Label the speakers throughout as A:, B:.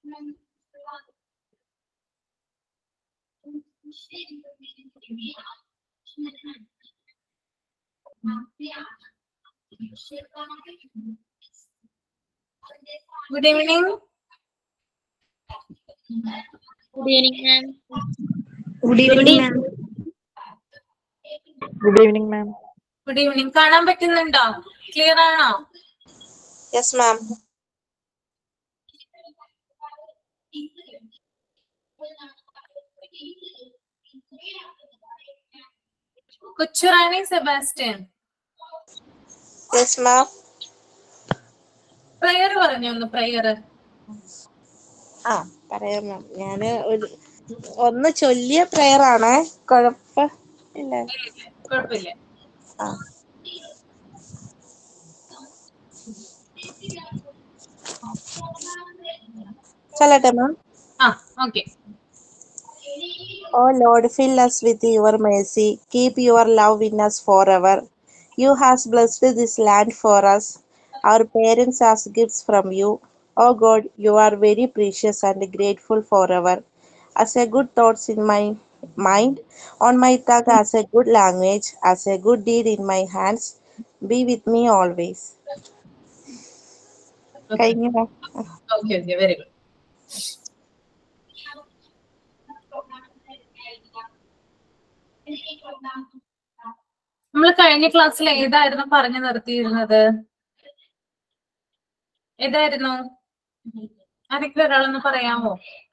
A: Good evening
B: Good evening, ma'am.
C: Good evening ma'am
D: good evening ma'am
A: good evening കാണാൻ പറ്റുന്നുണ്ടോ clear ആണോ
C: yes ma'am
A: Kochurani Sebastian
C: yes ma'am
A: prayer പറഞ്ഞു ഒന്ന് prayer
C: ആ പറയാം മാം ഞാന് ഒരു ഒന്ന് ചൊല്ലിയ പ്രെയർ ആണ് കുഴപ്പ ഇല്ല
A: കുഴപ്പമില്ല
C: ആ ചൊല്ലട്ടെ മാം
A: ആ okay
C: Oh Lord, fill us with your mercy. Keep your love in us forever. You have blessed this land for us, our parents as gifts from you. Oh God, you are very precious and grateful forever. As a good thoughts in my mind, on my tongue as a good language, as a good deed in my hands, be with me always. കഴിഞ്ഞു ma'am.
A: Okay okay very good നമ്മൾ കഴിഞ്ഞ ക്ലാസ്സിൽ ഏതായിരുന്നു പറഞ്ഞു നിർത്തിയിരുന്നത് ഏതായിരുന്നു ആരെങ്കിലും ഒരാളൊന്ന് പറയാമോ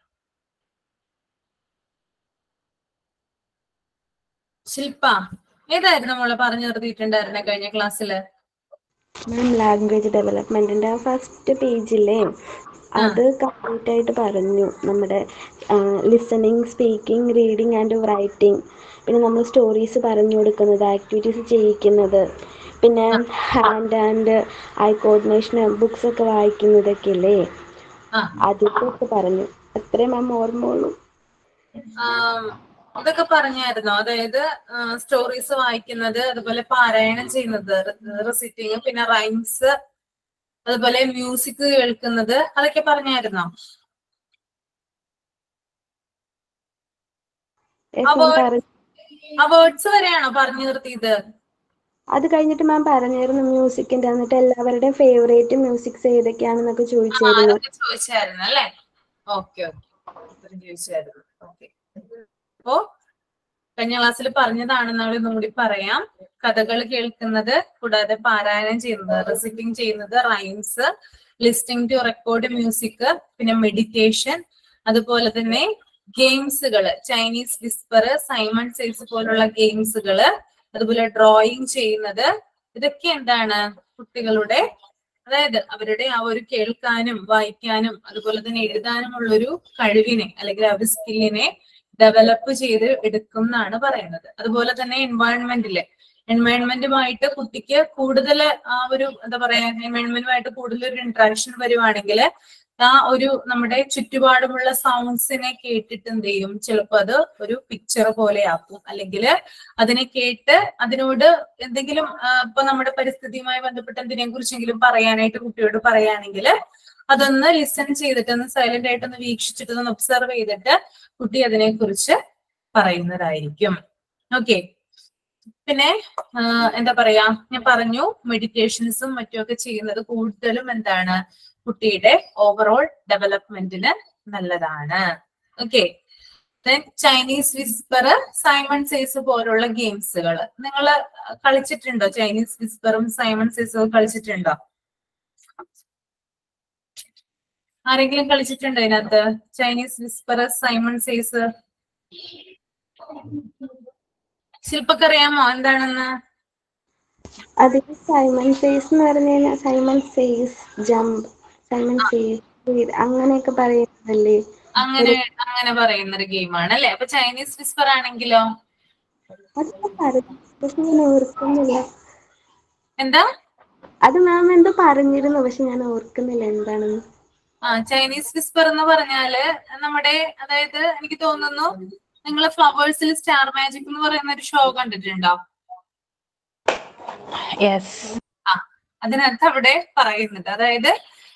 A: ശില്പ ഏതായിരുന്നു നമ്മള് പറഞ്ഞു നിർത്തിയിട്ടുണ്ടായിരുന്നെ കഴിഞ്ഞ ക്ലാസ്സില്
E: മാം ലാംഗ്വേജ് ഡെവലപ്മെന്റിന്റെ ആ ഫസ്റ്റ് പേജില്ലേ അത് കംപ്ലീറ്റ് ആയിട്ട് പറഞ്ഞു നമ്മുടെ listening speaking reading and writing പിന്നെ നമ്മൾ സ്റ്റോറീസ് പറഞ്ഞു കൊടുക്കുന്നത് ആക്ടിവിറ്റീസ് ചെയ്യിക്കുന്നത് പിന്നെ hand and eye coordination books ഒക്കെ വായിക്കുന്നതൊക്കെ ഇല്ലേ
A: ആ
E: അതൊക്കെ ഒക്കെ പറഞ്ഞു അത്രേ മാം ഓർമ്മയുള്ളൂ
A: ആം, ഇതൊക്കെ പറഞ്ഞായിരുന്നോ അതായത് സ്റ്റോറീസ് വായിക്കുന്നത് അതുപോലെ പാരായണം ചെയ്യുന്നത് റെസിറ്റിങ് പിന്നെ റൈംസ് അതുപോലെ മ്യൂസിക് കേൾക്കുന്നത് അതൊക്കെ പറഞ്ഞായിരുന്നോ
E: Yes,
A: ആ
E: ma'am,
A: word-
E: പറഞ്ഞു
A: ആ വേർഡ്സ് വരെയാണോ പറഞ്ഞു നിർത്തിയത്
E: അത് കഴിഞ്ഞിട്ട് മാം പറഞ്ഞായിരുന്നു മ്യൂസിക്കിന്റെ എന്നിട്ട് എല്ലാവരുടെയും ഫേവറേറ്റ് മ്യൂസിക്സ് ഏതൊക്കെയാണെന്നൊക്കെ
A: ആ,
E: ചോദിച്ചായിരുന്നു
A: അതൊക്കെ ചോദിച്ചായിരുന്നു അല്ലേ ഓക്കെ ഓക്കെ ചോദിച്ചായിരുന്നു ഓക്കെ അപ്പോ കഴിഞ്ഞ ക്ലാസ്സിൽ പറഞ്ഞതാണെന്നുള്ള ഒന്നും കൂടി പറയാം കഥകൾ കേൾക്കുന്നത് കൂടാതെ പാരായണം ചെയ്യുന്നത് റെസിറ്റിംഗ് ചെയ്യുന്നത് rhymes listening to record music പിന്നെ മെഡിറ്റേഷൻ അതുപോലെ തന്നെ ഗെയിംസുകള് ചൈനീസ് വിസ്പർ സൈമൺ സൈസ് പോലുള്ള ഗെയിംസുകള് അതുപോലെ ഡ്രോയിങ് ചെയ്യുന്നത് ഇതൊക്കെ എന്താണ് കുട്ടികളുടെ അതായത് അവരുടെ ആ ഒരു കേൾക്കാനും വായിക്കാനും അതുപോലെ തന്നെ എഴുതാനും ഉള്ളൊരു കഴിവിനെ അല്ലെങ്കിൽ ആ ഒരു സ്കില്ലിനെ ഡെവലപ്പ് ചെയ്ത് എടുക്കും എന്നാണ് പറയുന്നത് അതുപോലെ തന്നെ എൻവയോൺമെന്റില് എൻവയോൺമെന്റുമായിട്ട് കുട്ടിക്ക് കൂടുതൽ ആ ഒരു എന്താ പറയാ എൻവയോൺമെന്റുമായിട്ട് കൂടുതൽ ഒരു ഇന്ററാക്ഷൻ വരുവാണെങ്കിൽ ആ ഒരു നമ്മുടെ ചുറ്റുപാടുമുള്ള സൗണ്ട്സിനെ കേട്ടിട്ട് എന്ത് ചെയ്യും ചിലപ്പോൾ അത് ഒരു പിക്ചർ പോലെ ആക്കും അല്ലെങ്കിൽ അതിനെ കേട്ട് അതിനോട് എന്തെങ്കിലും ആ, ഇപ്പൊ നമ്മുടെ പരിസ്ഥിതിയുമായി ബന്ധപ്പെട്ട എന്തിനെ കുറിച്ചെങ്കിലും പറയാനായിട്ട് കുട്ടിയോട് പറയുകയാണെങ്കിൽ അതൊന്ന് ലിസൺ ചെയ്തിട്ട് ഒന്ന് സൈലന്റ് ആയിട്ട് ഒന്ന് വീക്ഷിച്ചിട്ട് ഒന്ന് ഒബ്സർവ് ചെയ്തിട്ട് കുട്ടി അതിനെ കുറിച്ച് പറയുന്നതായിരിക്കും ഓക്കെ പിന്നെ ആ, എന്താ പറയാ ഞാൻ പറഞ്ഞു മെഡിറ്റേഷൻസും മറ്റുമൊക്കെ ചെയ്യുന്നത് കൂടുതലും എന്താണ് കുട്ടിയുടെ ഓവറോൾ ഡെവലപ്മെന്റിന് നല്ലതാണ് okay Chinese whisper Simon says പോലുള്ള ഗെയിംസുകൾ നിങ്ങൾ കളിച്ചിട്ടുണ്ടോ ചൈനീസ് വിസ്പറും സൈമൺ സേസും കളിച്ചിട്ടുണ്ടോ ആരെങ്കിലും കളിച്ചിട്ടുണ്ടോ ഇതിനകത്ത് ചൈനീസ് വിസ്പർ സൈമൺ സേസ് ശില്പക്കറിയാമോ എന്താണെന്ന്
E: അതിൽ സൈമൺ സേസ് എന്ന് പറഞ്ഞു കഴിഞ്ഞാൽ Simon says jump Simon says അങ്ങനെയൊക്കെ പറയുന്നതല്ലേ
A: അങ്ങനെ അങ്ങനെ പറയുന്ന ഒരു ഗെയിമാണ് അല്ലെ അപ്പൊ ചൈനീസ് വിസ്പർ ആണെങ്കിലോ
E: അതൊക്കെ പറഞ്ഞു പക്ഷെ ഞാൻ ഓർക്കുന്നില്ല
A: എന്താ
E: അത് മാം എന്തോ പറഞ്ഞിരുന്നു പക്ഷെ ഞാൻ ഓർക്കുന്നില്ല എന്താണെന്ന്
A: ആ ചൈനീസ് വിസ്പർ എന്ന് പറഞ്ഞാല് നമ്മുടെ അതായത് എനിക്ക് തോന്നുന്നു നിങ്ങൾ ഫ്ലവേഴ്സിൽ സ്റ്റാർ മാജിക് എന്ന് പറയുന്ന ഒരു ഷോ കണ്ടിട്ടുണ്ടോ
D: യെസ്
A: ആ അതിനകത്ത് അവിടെ പറയുന്നുണ്ട് അതായത്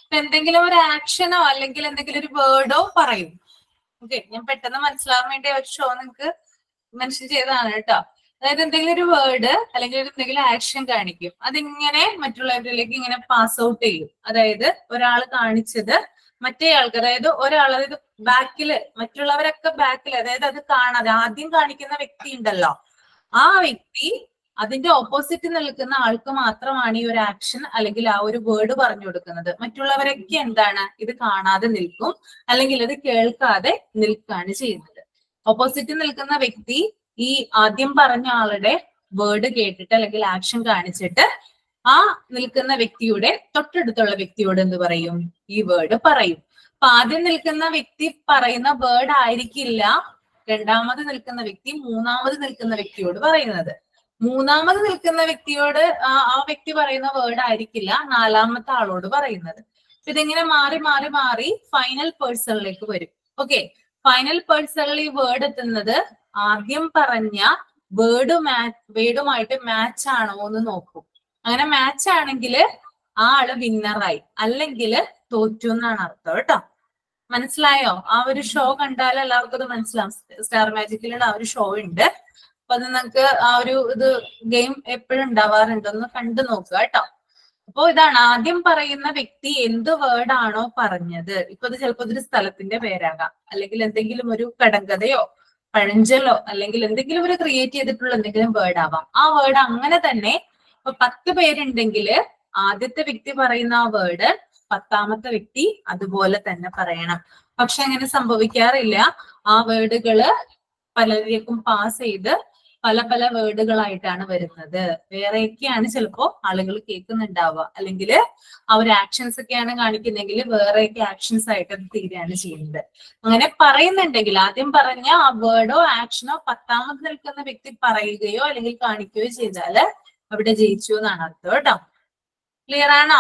A: ഇപ്പൊ എന്തെങ്കിലും ഒരു ആക്ഷനോ അല്ലെങ്കിൽ എന്തെങ്കിലും ഒരു വേർഡോ പറയും ഓക്കെ ഞാൻ പെട്ടെന്ന് മനസ്സിലാവാൻ വേണ്ടി ഒരു ഷോ നിങ്ങൾക്ക് മെൻഷൻ ചെയ്തതാണ് കേട്ടോ അതായത് എന്തെങ്കിലും ഒരു വേർഡ് അല്ലെങ്കിൽ ഒരു എന്തെങ്കിലും ആക്ഷൻ കാണിക്കും അതിങ്ങനെ മറ്റുള്ളവരിലേക്ക് ഇങ്ങനെ പാസ് ഔട്ട് ചെയ്യും അതായത് ഒരാൾ കാണിച്ചത് മറ്റേ ആൾക്ക് അതായത് ഒരാൾ അതായത് ബാക്കില് മറ്റുള്ളവരൊക്കെ ബാക്കിൽ അതായത് അത് കാണാതെ ആദ്യം കാണിക്കുന്ന വ്യക്തി ഉണ്ടല്ലോ ആ വ്യക്തി അതിന്റെ ഓപ്പോസിറ്റ് നിൽക്കുന്ന ആൾക്ക് മാത്രമാണ് ഈ ഒരു ആക്ഷൻ അല്ലെങ്കിൽ ആ ഒരു വേർഡ് പറഞ്ഞു കൊടുക്കുന്നത് മറ്റുള്ളവരൊക്കെ എന്താണ് ഇത് കാണാതെ നിൽക്കും അല്ലെങ്കിൽ ഇത് കേൾക്കാതെ നിൽക്കുകയാണ് ചെയ്യുന്നത് ഓപ്പോസിറ്റ് നിൽക്കുന്ന വ്യക്തി ഈ ആദ്യം പറഞ്ഞ ആളുടെ വേർഡ് കേട്ടിട്ട് അല്ലെങ്കിൽ ആക്ഷൻ കാണിച്ചിട്ട് ആ നിൽക്കുന്ന വ്യക്തിയുടെ തൊട്ടടുത്തുള്ള വ്യക്തിയോട് എന്ത് പറയും ഈ വേർഡ് പറയും അപ്പൊ ആദ്യം നിൽക്കുന്ന വ്യക്തി പറയുന്ന വേർഡ് ആയിരിക്കില്ല രണ്ടാമത് നിൽക്കുന്ന വ്യക്തി മൂന്നാമത് നിൽക്കുന്ന വ്യക്തിയോട് പറയുന്നത് മൂന്നാമത് നിൽക്കുന്ന വ്യക്തിയോട് ആ ആ വ്യക്തി പറയുന്ന വേർഡ് ആയിരിക്കില്ല നാലാമത്തെ ആളോട് പറയുന്നത് അപ്പൊ ഇതിങ്ങനെ മാറി മാറി മാറി ഫൈനൽ പേഴ്സണിലേക്ക് വരും ഓക്കെ ഫൈനൽ പേഴ്സണിൽ ഈ വേർഡ് എത്തുന്നത് ആദ്യം പറഞ്ഞ വേർഡ് മാച്ച് വേർഡുമായിട്ട് മാച്ച് ആണോ എന്ന് നോക്കും അങ്ങനെ മാച്ച് ആണെങ്കിൽ ആ ആള് വിന്നറായി അല്ലെങ്കിൽ തോറ്റു എന്നാണ് അർത്ഥം കേട്ടോ മനസ്സിലായോ ആ ഒരു ഷോ കണ്ടാൽ എല്ലാവർക്കും അത് മനസ്സിലാവും സ്റ്റാർ മാജിക്കിലുള്ള ആ ഒരു ഷോ ഉണ്ട് അപ്പൊ അത് നിങ്ങൾക്ക് ആ ഒരു ഇത് ഗെയിം എപ്പോഴും ഉണ്ടാവാറുണ്ട് ഒന്ന് കണ്ടു നോക്കുക കേട്ടോ അപ്പോ ഇതാണ് ആദ്യം പറയുന്ന വ്യക്തി എന്ത് വേർഡ് ആണോ പറഞ്ഞത് ഇപ്പൊ ഇത് ചിലപ്പോ ഇതൊരു സ്ഥലത്തിന്റെ പേരാകാം അല്ലെങ്കിൽ എന്തെങ്കിലും ഒരു കടങ്കഥയോ പഴഞ്ചലോ അല്ലെങ്കിൽ എന്തെങ്കിലും ഒരു ക്രിയേറ്റ് ചെയ്തിട്ടുള്ള എന്തെങ്കിലും വേർഡ് ആവാം ആ വേർഡ് അങ്ങനെ തന്നെ ഇപ്പൊ പത്ത് പേരുണ്ടെങ്കിൽ ആദ്യത്തെ വ്യക്തി പറയുന്ന ആ വേർഡ് പത്താമത്തെ വ്യക്തി അതുപോലെ തന്നെ പറയണം പക്ഷെ അങ്ങനെ സംഭവിക്കാറില്ല ആ വേർഡുകള് പലരിലേക്കും പാസ് ചെയ്ത് പല പല വേർഡുകളായിട്ടാണ് വരുന്നത് വേറെയൊക്കെയാണ് ചിലപ്പോ ആളുകൾ കേൾക്കുന്നുണ്ടാവുക അല്ലെങ്കിൽ ആ ഒരു ആക്ഷൻസ് ഒക്കെയാണ് കാണിക്കുന്നെങ്കിൽ വേറെയൊക്കെ ആക്ഷൻസ് ആയിട്ട് അത് തീരുകയാണ് ചെയ്യുന്നത് അങ്ങനെ പറയുന്നുണ്ടെങ്കിൽ ആദ്യം പറഞ്ഞ ആ വേർഡോ ആക്ഷനോ പത്താമത് നിൽക്കുന്ന വ്യക്തി പറയുകയോ അല്ലെങ്കിൽ കാണിക്കുകയോ ചെയ്താല് അവിടെ ജയിച്ചു എന്നാണ് അർത്ഥം കേട്ടോ ക്ലിയർ ആണോ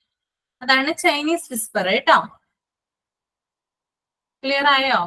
A: അതാണ് ചൈനീസ് വിസ്പർ കേട്ടോ ക്ലിയർ ആയോ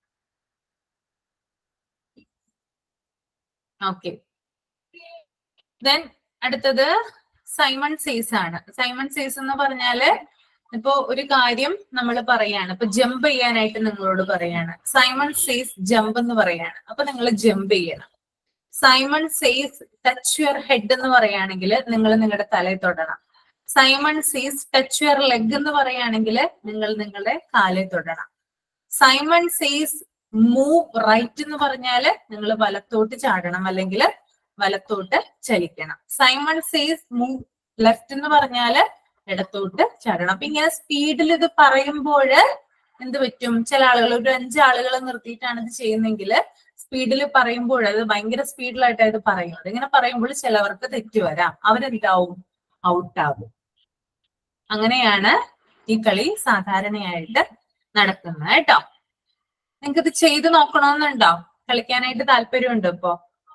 A: ഓക്കെ ദെൻ അടുത്തത് സൈമൺ സേസ് ആണ് സൈമൺ സേസ് എന്ന് പറഞ്ഞാല് ഇപ്പോ ഒരു കാര്യം നമ്മൾ പറയാണ് ഇപ്പൊ ജമ്പ് ചെയ്യാനായിട്ട് നിങ്ങളോട് പറയാണ് സൈമൺ സേസ് ജമ്പ് എന്ന് പറയാണ് അപ്പൊ നിങ്ങൾ ജമ്പ് ചെയ്യണം Simon says touch your head എന്ന് പറയുകയാണെങ്കിൽ നിങ്ങൾ നിങ്ങളുടെ തലയിൽ തൊടണം Simon says touch your leg എന്ന് പറയുകയാണെങ്കിൽ നിങ്ങൾ നിങ്ങളുടെ കാലിൽ തൊടണം സൈമൺ സേസ് മൂവ് റൈറ്റ് എന്ന് പറഞ്ഞാല് നിങ്ങൾ വലത്തോട്ട് ചാടണം അല്ലെങ്കിൽ വലത്തോട്ട് ചലിക്കണം സൈമൺ സേസ് മൂവ് ലെഫ്റ്റ് എന്ന് പറഞ്ഞാല് ഇടത്തോട്ട് ചാടണം അപ്പൊ ഇങ്ങനെ സ്പീഡിൽ ഇത് പറയുമ്പോൾ എന്ത് പറ്റും ചില ആളുകൾ ഒരു അഞ്ച് ആളുകളെ നിർത്തിയിട്ടാണ് ഇത് ചെയ്യുന്നെങ്കിൽ സ്പീഡിൽ പറയുമ്പോൾ അത് ഭയങ്കര സ്പീഡിലായിട്ട് ഇത് പറയുന്നത് ഇങ്ങനെ പറയുമ്പോൾ ചിലവർക്ക് തെറ്റ് വരാം അവരെന്താവും ഔട്ടാവും അങ്ങനെയാണ് ഈ കളി സാധാരണയായിട്ട് നടക്കുന്നത് കേട്ടോ നിങ്ങൾക്ക് ഇത് ചെയ്ത് നോക്കണമെന്നുണ്ടോ കളിക്കാനായിട്ട് താല്പര്യമുണ്ടോ ഇപ്പോ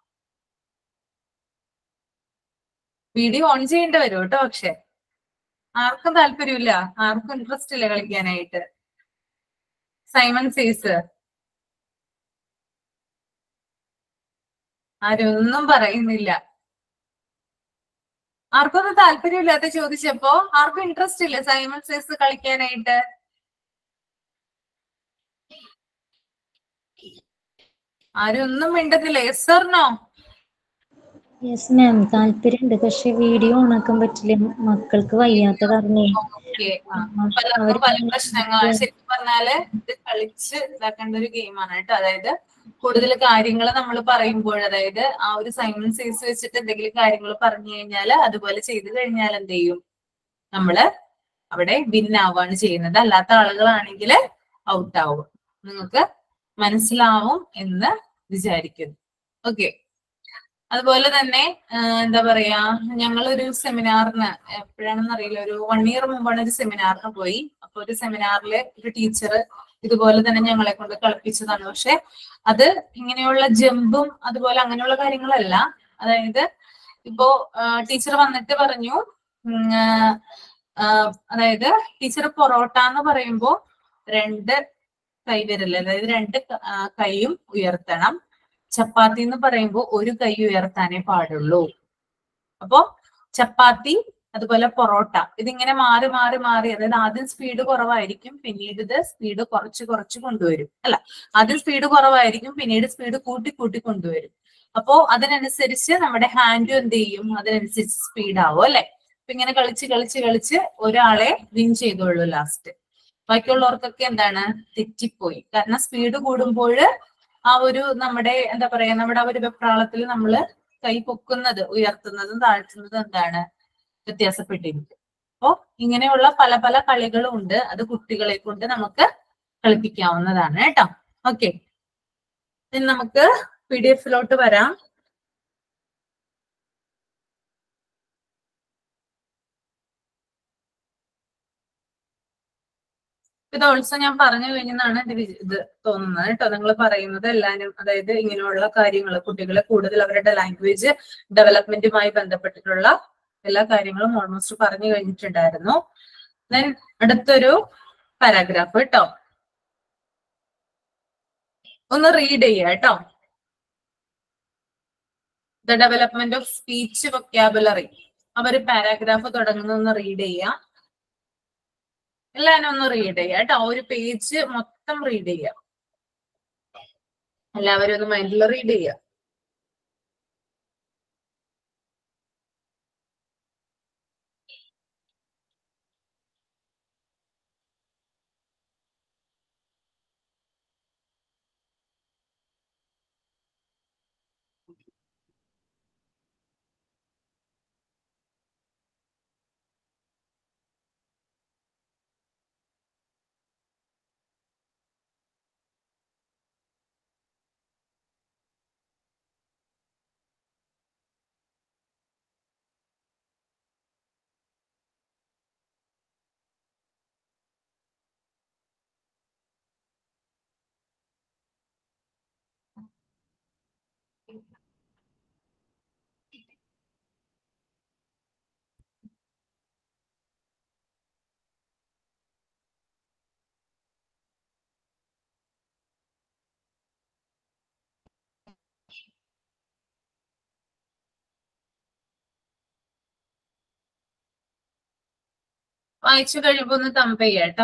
A: വീഡിയോ ഓൺ ചെയ്യേണ്ടി വരും കേട്ടോ പക്ഷെ ആർക്കും താല്പര്യമില്ല ആർക്കും ഇൻട്രസ്റ്റ് ഇല്ല കളിക്കാനായിട്ട് സൈമൺ സീസ് ആരൊന്നും പറയുന്നില്ല ആർക്കൊന്നും താല്പര്യമില്ലാത്ത ചോദിച്ചപ്പോ ആർക്കും ഇൻട്രസ്റ്റ് ഇല്ല സൈമൺ സീസ് കളിക്കാനായിട്ട് ആരും ഒന്നും മിണ്ടുന്നില്ല യെസ് പറഞ്ഞോ
D: യെസ് മാം താല്പര്യമുണ്ട് പക്ഷെ വീഡിയോ ഓണാക്കാൻ പറ്റില്ല മക്കൾക്ക് വയ്യാത്ത കാരണേ
A: ഓക്കെ പലർക്കും പല പ്രശ്നങ്ങളാണ് ശരിക്കും പറഞ്ഞാല് ഇത് കളിച്ച് ഇതാക്കേണ്ട ഒരു ഗെയിമാണ് കേട്ടോ അതായത് കൂടുതൽ കാര്യങ്ങൾ നമ്മൾ പറയുമ്പോൾ അതായത് ആ ഒരു സൈമൺ സീസ് വെച്ചിട്ട് എന്തെങ്കിലും കാര്യങ്ങൾ പറഞ്ഞു കഴിഞ്ഞാൽ അതുപോലെ ചെയ്തു കഴിഞ്ഞാൽ എന്ത് ചെയ്യും നമ്മള് അവിടെ വിൻ ആവുകയാണ് ചെയ്യുന്നത് അല്ലാത്ത ആളുകളാണെങ്കിൽ ഔട്ട് ആവും നിങ്ങൾക്ക് മനസ്സിലാവും എന്ന് വിചാരിക്കുന്നു ഓക്കെ അതുപോലെ തന്നെ ആ, എന്താ പറയാ ഞങ്ങളൊരു സെമിനാറിന് എപ്പോഴാണെന്ന് അറിയില്ല ഒരു വൺ ഇയർ മുമ്പാണ് ഒരു സെമിനാറിന് പോയി അപ്പൊ ഒരു സെമിനാറില് ഒരു ടീച്ചർ ഇതുപോലെ തന്നെ ഞങ്ങളെ കൊണ്ട് കളിപ്പിച്ചതാണ് പക്ഷെ അത് ഇങ്ങനെയുള്ള ജമ്പും അതുപോലെ അങ്ങനെയുള്ള കാര്യങ്ങളല്ല അതായത് ഇപ്പോ ടീച്ചർ വന്നിട്ട് പറഞ്ഞു ഉം, ആ, ആ, അതായത് ടീച്ചർ പൊറോട്ട എന്ന് പറയുമ്പോ രണ്ട് കൈവിരൽ അതായത് രണ്ട് ക- ആ, കൈയും ഉയർത്തണം ചപ്പാത്തി എന്ന് പറയുമ്പോൾ ഒരു കൈ ഉയർത്താനേ പാടുള്ളൂ അപ്പോ ചപ്പാത്തി അതുപോലെ പൊറോട്ട ഇതിങ്ങനെ മാറി മാറി മാറി അതായത് ആദ്യം സ്പീഡ് കുറവായിരിക്കും പിന്നീട് ഇത് സ്പീഡ് കുറച്ച് കുറച്ച് കൊണ്ടുവരും അല്ല ആദ്യം സ്പീഡ് കുറവായിരിക്കും പിന്നീട് സ്പീഡ് കൂട്ടി കൂട്ടി കൊണ്ടുവരും അപ്പോ അതിനനുസരിച്ച് നമ്മുടെ ഹാൻഡും എന്ത് ചെയ്യും അതിനനുസരിച്ച് സ്പീഡ് ആവും അല്ലെ അപ്പൊ ഇങ്ങനെ കളിച്ച് കളിച്ച് കളിച്ച് ഒരാളെ വിൻ ചെയ്തോളൂ ലാസ്റ്റ് ബാക്കിയുള്ളവർക്കൊക്കെ എന്താണ് തെറ്റിപ്പോയി കാരണം സ്പീഡ് കൂടുമ്പോൾ ആ ഒരു നമ്മുടെ എന്താ പറയാ നമ്മുടെ ആ ഒരു വെപ്രാളത്തിൽ നമ്മൾ കൈ പൊക്കുന്നത് ഉയർത്തുന്നതും താഴ്ത്തുന്നതും എന്താണ് വ്യത്യാസപ്പെട്ടിരിക്കും അപ്പോ ഇങ്ങനെയുള്ള പല പല കളികളും ഉണ്ട് അത് കുട്ടികളെ കൊണ്ട് നമുക്ക് കളിപ്പിക്കാവുന്നതാണ് കേട്ടോ ഓക്കെ ഇനി നമുക്ക് പി ഡി എഫിലോട്ട് വരാം ഇത് ഓൾസോ ഞാൻ പറഞ്ഞു കഴിഞ്ഞാണ് ഇത് വി- ഇത് തോന്നുന്നത് കേട്ടോ നിങ്ങൾ പറയുന്നത് എല്ലാവരും അതായത് ഇങ്ങനെയുള്ള കാര്യങ്ങൾ കുട്ടികളെ കൂടുതൽ അവരുടെ ലാംഗ്വേജ് ഡെവലപ്മെന്റുമായി ബന്ധപ്പെട്ടിട്ടുള്ള എല്ലാ കാര്യങ്ങളും ഓൾമോസ്റ്റ് പറഞ്ഞു കഴിഞ്ഞിട്ടുണ്ടായിരുന്നു ദെൻ അടുത്തൊരു പാരാഗ്രാഫ് കേട്ടോ ഒന്ന് റീഡ് ചെയ്യുക കേട്ടോ the development of speech vocabulary അവർ പാരാഗ്രാഫ് തുടങ്ങുന്ന ഒന്ന് റീഡ് ചെയ്യാം എല്ലാവരും ഒന്ന് റീഡ് ചെയ്യാം കേട്ടോ ആ ഒരു പേജ് മൊത്തം റീഡ് ചെയ്യാം എല്ലാവരും ഒന്ന് മൈൻഡിൽ റീഡ് ചെയ്യാം വായിച്ചു കഴിയുമ്പോ ഒന്ന് തമ്പ് ചെയ്യാം കേട്ടോ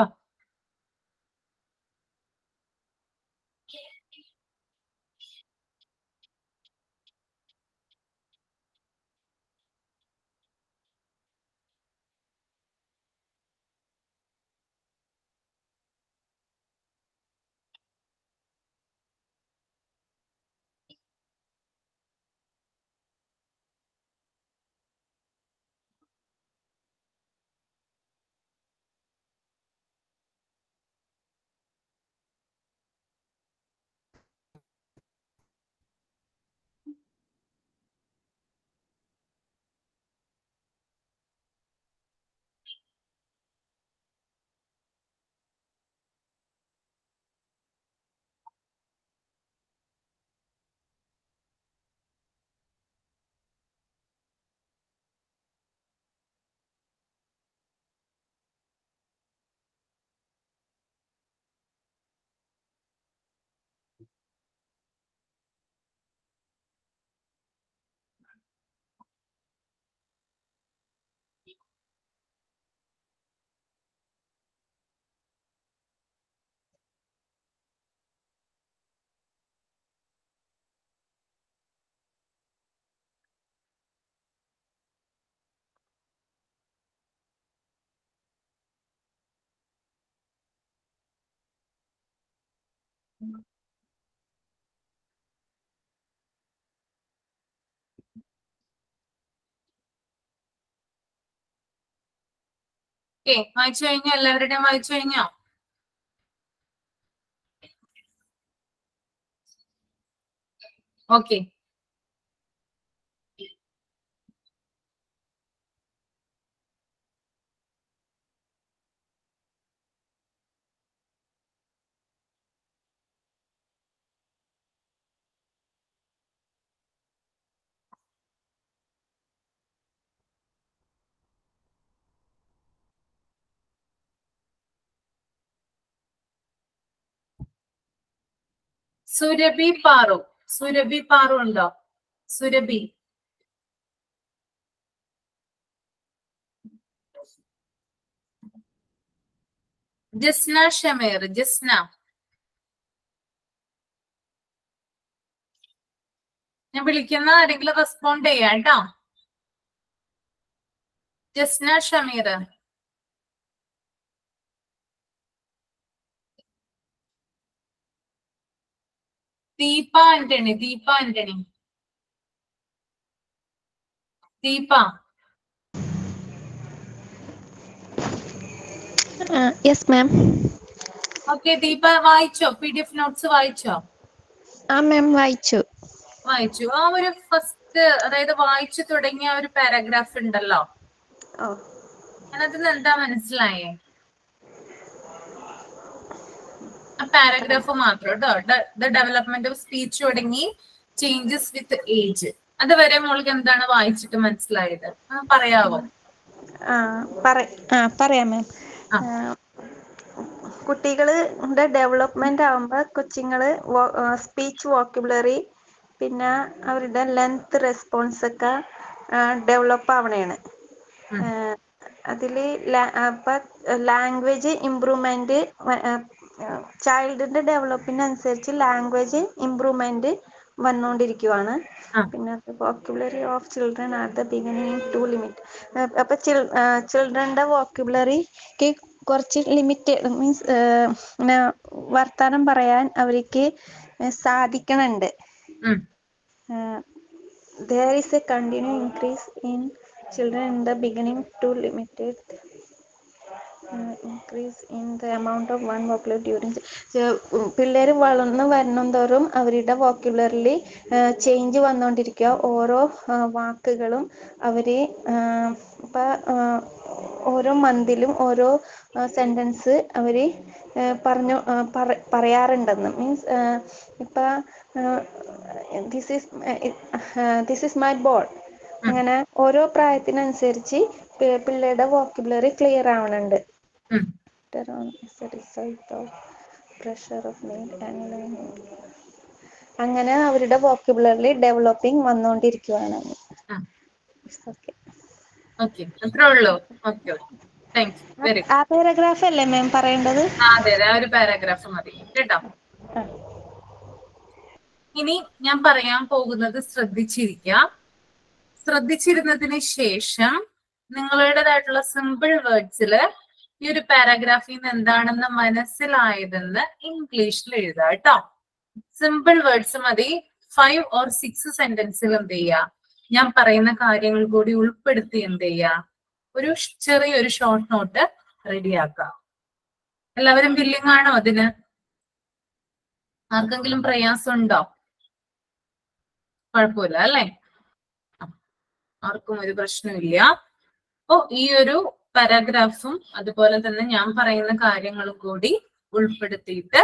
A: ഓക്കെ വായിച്ചു കഴിഞ്ഞോ എല്ലാവരുടെയും വായിച്ചു കഴിഞ്ഞോ ഓക്കെ സുരഭി പാറു സുരഭി പാറു ഉണ്ടോ സുരഭി ജസ്ന ഷമീർ ജസ്ന ഞാൻ വിളിക്കുന്ന ആരെങ്കിലും റെസ്പോണ്ട് ചെയ്യാം കേട്ടോ Jasna Shameer Deepa Antony Deepa Antony Deepa
F: yes ma'am
A: okay Deepa വായിച്ചോ പി ഡി എഫ് നോട്ട്സ് വായിച്ചോ
F: ആ മാം വായിച്ചു
A: വായിച്ചു ആ ഒരു ഫസ്റ്റ് അതായത് വായിച്ചു തുടങ്ങിയ ഒരു പാരാഗ്രാഫ് ഉണ്ടല്ലോ
E: ഓ
A: അതിനകത്ത് എന്താ മനസ്സിലായേ ആ പാരാഗ്രാഫ് മാത്രം കേട്ടോ ദ ഡെവലപ്മെന്റ് ഓഫ് സ്പീച്ച് തുടങ്ങി ചേഞ്ചസ് വിത്ത് ഏജ് അതുവരെ മോൾക്ക് എന്താണ് വായിച്ചിട്ട് മനസ്സിലായത് ആ, പറയാവോ
F: ആ പറ ആ പറയാം മാം
A: ആ.
F: കുട്ടികളുടെ ഡെവലപ്മെന്റ് ആവുമ്പോൾ കൊച്ചുങ്ങള് സ്പീച്ച് വോക്കബുലറി പിന്നെ അവരുടെ ലെങ്ത് റെസ്പോൺസ് ഒക്കെ ഡെവലപ്പ് ആവണേണ്
A: ഉം.
F: അതിൽ അപ്പം ലാംഗ്വേജ് ഇമ്പ്രൂവ്മെന്റ് ചൈൽഡിന്റെ ഡെവലപ്പിന് അനുസരിച്ച് ലാംഗ്വേജ് ഇമ്പ്രൂവ്മെന്റ് വന്നുകൊണ്ടിരിക്കുവാണ്
A: ആ.
F: പിന്നെ vocabulary of children are the beginning to limit അപ്പൊ ചിൽഡ്രന്റെ വോക്കബുലറിക്ക് കുറച്ച് ലിമിറ്റ് മീൻസ് വർത്താനം പറയാൻ അവർക്ക് സാധിക്കണുണ്ട്
A: ഉം.
F: there is a continued increase in children in the beginning to limited uh, increase in the amount of one vocabulary during പിള്ളേർ വളർന്നു വരുന്നും തോറും അവരുടെ വോക്യുലറിൽ ചേഞ്ച് വന്നുകൊണ്ടിരിക്കുക ഓരോ ആ, വാക്കുകളും അവർ ഇപ്പം ഓരോ മന്തിലും ഓരോ സെൻറ്റൻസ് അവർ പറഞ്ഞു ആ, പറ- പറയാറുണ്ടെന്ന് മീൻസ് ഇപ്പം this is this is my ball അങ്ങനെ ഓരോ പ്രായത്തിനനുസരിച്ച് പി- പിള്ളേരുടെ വോക്കബുലറി ക്ലിയർ ആവണുണ്ട്
A: ഉം.
F: later on as a result of pressure of need and learning. അങ്ങനെ അവരുടെ വോക്കബുലറി ഡെവലപ്പിംഗ് വന്നുകൊണ്ടിരിക്കുകയാണ്
A: ആ.
F: ഓക്കെ
A: ഓക്കെ അത്രേ ഉള്ളൂ ഓക്കെ ഓക്കെ താങ്ക്സ് വെരി
F: ആ പാരഗ്രാഫ് അല്ലേ മാം പറയേണ്ടത്
A: അതെ അതെ ആ ഒരു പാരാഗ്രാഫ് മതി കേട്ടോ
F: ആ.
A: ഇനി ഞാൻ പറയാൻ പോകുന്നത് ശ്രദ്ധിച്ചിരിക്കുക ശ്രദ്ധിച്ചിരുന്നതിന് ശേഷം നിങ്ങളുടേതായിട്ടുള്ള സിമ്പിൾ വേർഡ്സിൽ ഈ ഒരു പാരാഗ്രാഫിൽ നിന്ന് എന്താണെന്ന് മനസ്സിലായതെന്ന് ഇംഗ്ലീഷിൽ എഴുതുക കേട്ടോ സിമ്പിൾ വേർഡ്സ് മതി ഫൈവ് ഓർ സിക്സ് സെന്റൻസിൽ എന്ത് ചെയ്യുക ഞാൻ പറയുന്ന കാര്യങ്ങൾ കൂടി ഉൾപ്പെടുത്തി എന്ത് ചെയ്യുക ഒരു ചെറിയൊരു ഷോർട്ട് നോട്ട് റെഡിയാക്കുക എല്ലാവരും ബില്ലിംഗ് ആണോ അതിന് ആർക്കെങ്കിലും പ്രയാസം ഉണ്ടോ കുഴപ്പമില്ല അല്ലേ ആ, ആർക്കും ഒരു പ്രശ്നമില്ല അപ്പോ ഈ ഒരു പാരാഗ്രാഫും അതുപോലെ തന്നെ ഞാൻ പറയുന്ന കാര്യങ്ങളും കൂടി ഉൾപ്പെടുത്തിയിട്ട്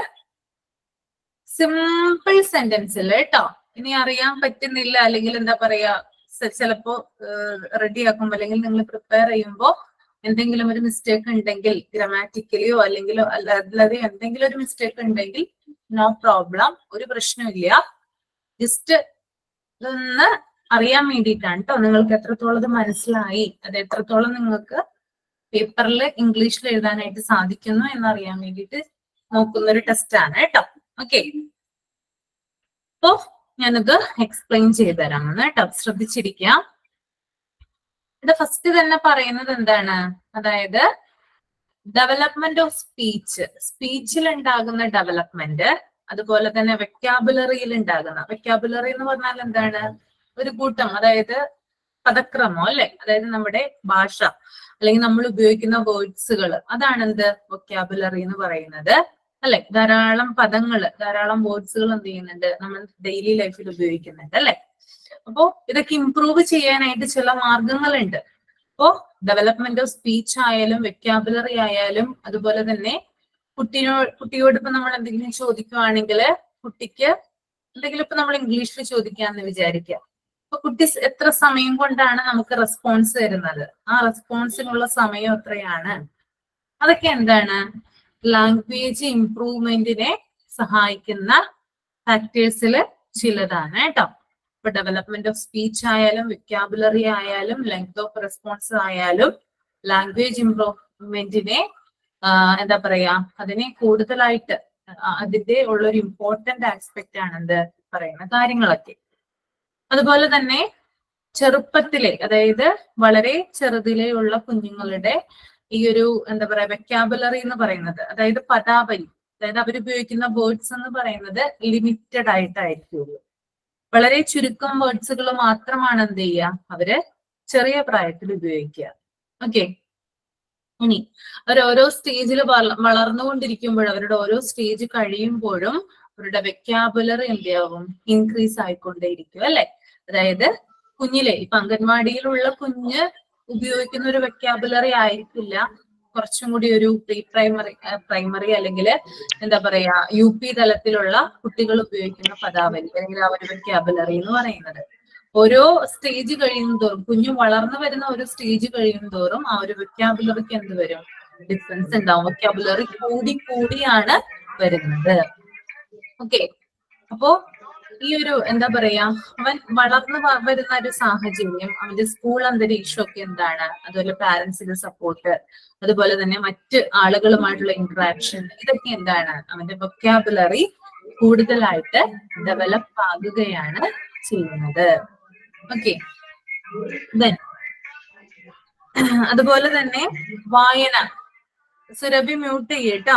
A: സിമ്പിൾ സെന്റൻസിൽ കേട്ടോ ഇനി അറിയാൻ പറ്റുന്നില്ല അല്ലെങ്കിൽ എന്താ പറയാ സ- ചിലപ്പോ റെഡി ആക്കുമ്പോ അല്ലെങ്കിൽ നിങ്ങൾ പ്രിപ്പയർ ചെയ്യുമ്പോ എന്തെങ്കിലും ഒരു മിസ്റ്റേക്ക് ഉണ്ടെങ്കിൽ ഗ്രാമാറ്റിക്കലിയോ അല്ലെങ്കിലോ അല്ല- അല്ലാതെ എന്തെങ്കിലും ഒരു മിസ്റ്റേക്ക് ഉണ്ടെങ്കിൽ നോ പ്രോബ്ലം ഒരു പ്രശ്നമില്ല ജസ്റ്റ് ഇതൊന്ന് അറിയാൻ വേണ്ടിയിട്ടാണ് കേട്ടോ നിങ്ങൾക്ക് എത്രത്തോളം ഇത് മനസ്സിലായി അത് എത്രത്തോളം നിങ്ങൾക്ക് പേപ്പറിൽ ഇംഗ്ലീഷിൽ എഴുതാനായിട്ട് സാധിക്കുന്നു എന്നറിയാൻ വേണ്ടിയിട്ട് നോക്കുന്ന ഒരു ടെസ്റ്റ് ആണ് കേട്ടോ ഓക്കെ അപ്പോ ഞാനത് എക്സ്പ്ലെയിൻ ചെയ്തുതരാം എന്ന് കേട്ടോ ശ്രദ്ധിച്ചിരിക്കാം ഇവിടെ ഫസ്റ്റ് തന്നെ പറയുന്നത് എന്താണ് അതായത് ഡെവലപ്മെന്റ് ഓഫ് സ്പീച്ച് സ്പീച്ചിൽ ഉണ്ടാകുന്ന ഡെവലപ്മെന്റ് അതുപോലെ തന്നെ വെക്കാബുലറിയിൽ ഉണ്ടാകുന്ന വെക്കാബുലറി എന്ന് പറഞ്ഞാൽ എന്താണ് ഒരു കൂട്ടം അതായത് പദക്രമം അല്ലെ അതായത് നമ്മുടെ ഭാഷ അല്ലെങ്കിൽ നമ്മൾ ഉപയോഗിക്കുന്ന വേർഡ്സുകൾ അതാണ് എന്ത് വൊക്കാബുലറി എന്ന് പറയുന്നത് അല്ലെ ധാരാളം പദങ്ങൾ ധാരാളം വേർഡ്സുകൾ എന്ത് ചെയ്യുന്നുണ്ട് നമ്മൾ ഡെയിലി ലൈഫിൽ ഉപയോഗിക്കുന്നുണ്ട് അല്ലെ അപ്പോ ഇതൊക്കെ ഇംപ്രൂവ് ചെയ്യാനായിട്ട് ചില മാർഗങ്ങളുണ്ട് അപ്പോ ഡെവലപ്മെന്റ് ഓഫ് സ്പീച്ച് ആയാലും വെക്കാബുലറി ആയാലും അതുപോലെ തന്നെ കുട്ടിനോ കുട്ടിയോട് ഇപ്പൊ നമ്മൾ എന്തെങ്കിലും ചോദിക്കുവാണെങ്കിൽ കുട്ടിക്ക് എന്തെങ്കിലും ഇപ്പൊ നമ്മൾ ഇംഗ്ലീഷിൽ ചോദിക്കാന്ന് വിചാരിക്കുക അപ്പൊ കുട്ടി സ് എത്ര സമയം കൊണ്ടാണ് നമുക്ക് റെസ്പോൺസ് തരുന്നത് ആ റെസ്പോൺസിനുള്ള സമയം എത്രയാണ് അതൊക്കെ എന്താണ് ലാംഗ്വേജ് ഇംപ്രൂവ്മെന്റിനെ സഹായിക്കുന്ന ഫാക്ടേഴ്സിൽ ചിലതാണ് കേട്ടോ ഇപ്പൊ ഡെവലപ്മെന്റ് ഓഫ് സ്പീച്ച് ആയാലും വിക്കാബുലറി ആയാലും ലെങ്ത് ഓഫ് റെസ്പോൺസ് ആയാലും ലാംഗ്വേജ് ഇംപ്രൂവ്മെന്റിനെ ആ, എന്താ പറയാ അതിനെ കൂടുതലായിട്ട് ആ, അതിന്റെ ഉള്ളൊരു ഇമ്പോർട്ടന്റ് ആസ്പെക്ട് ആണ് എന്ത് പറയുന്ന കാര്യങ്ങളൊക്കെ അതുപോലെ തന്നെ ചെറുപ്പത്തിലെ അതായത് വളരെ ചെറുതിലെ ഉള്ള കുഞ്ഞുങ്ങളുടെ ഈ ഒരു എന്താ പറയാ വെക്കാബുലറി എന്ന് പറയുന്നത് അതായത് പദാവലി അതായത് അവർ ഉപയോഗിക്കുന്ന വേർഡ്സ് എന്ന് പറയുന്നത് ലിമിറ്റഡ് ആയിട്ടായിരിക്കുള്ളൂ വളരെ ചുരുക്കം വേർഡ്സുകൾ മാത്രമാണ് എന്ത് ചെയ്യുക അവര് ചെറിയ പ്രായത്തിൽ ഉപയോഗിക്കുക ഓക്കെ ഇനി അവർ ഓരോ സ്റ്റേജിൽ വളർന്നുകൊണ്ടിരിക്കുമ്പോഴും അവരുടെ ഓരോ സ്റ്റേജ് കഴിയുമ്പോഴും അവരുടെ വെക്കാബുലറി എന്തെയാവും ഇൻക്രീസ് ആയിക്കൊണ്ടേയിരിക്കും അല്ലെ അതായത് കുഞ്ഞിലെ ഇപ്പൊ അംഗൻവാടിയിലുള്ള കുഞ്ഞ് ഉപയോഗിക്കുന്ന ഒരു വെക്കാബുലറി ആയിരിക്കില്ല കുറച്ചും കൂടി ഒരു പ്രീ പ്രൈമറി പ്രൈമറി അല്ലെങ്കിൽ എന്താ പറയാ യു പി തലത്തിലുള്ള കുട്ടികൾ ഉപയോഗിക്കുന്ന പദാവലി അല്ലെങ്കിൽ ആ ഒരു വെക്കാബുലറി എന്ന് പറയുന്നത് ഓരോ സ്റ്റേജ് കഴിയും തോറും കുഞ്ഞു വളർന്നു വരുന്ന ഒരു സ്റ്റേജ് കഴിയും തോറും ആ ഒരു വെക്കാബുലറിക്ക് എന്ത് വരും ഡിഫറൻസ് ഉണ്ടാവും വെക്കാബുലറി കൂടി കൂടിയാണ് വരുന്നത് ഓക്കെ അപ്പോ ഈ ഒരു എന്താ പറയാ അവൻ വളർന്നു വ- വരുന്ന ഒരു സാഹചര്യം അവന്റെ സ്കൂൾ അന്തരീക്ഷം ഒക്കെ എന്താണ് അതുപോലെ പാരന്റ്സിന്റെ സപ്പോർട്ട് അതുപോലെ തന്നെ മറ്റ് ആളുകളുമായിട്ടുള്ള ഇന്ററാക്ഷൻ ഇതൊക്കെ എന്താണ് അവന്റെ വൊക്കാബുലറി കൂടുതലായിട്ട് ഡെവലപ്പ് ആകുകയാണ് ചെയ്യുന്നത് ഓക്കെ ദെൻ അതുപോലെ തന്നെ വായന സുരഭി മ്യൂട്ട് ചെയ്യട്ടോ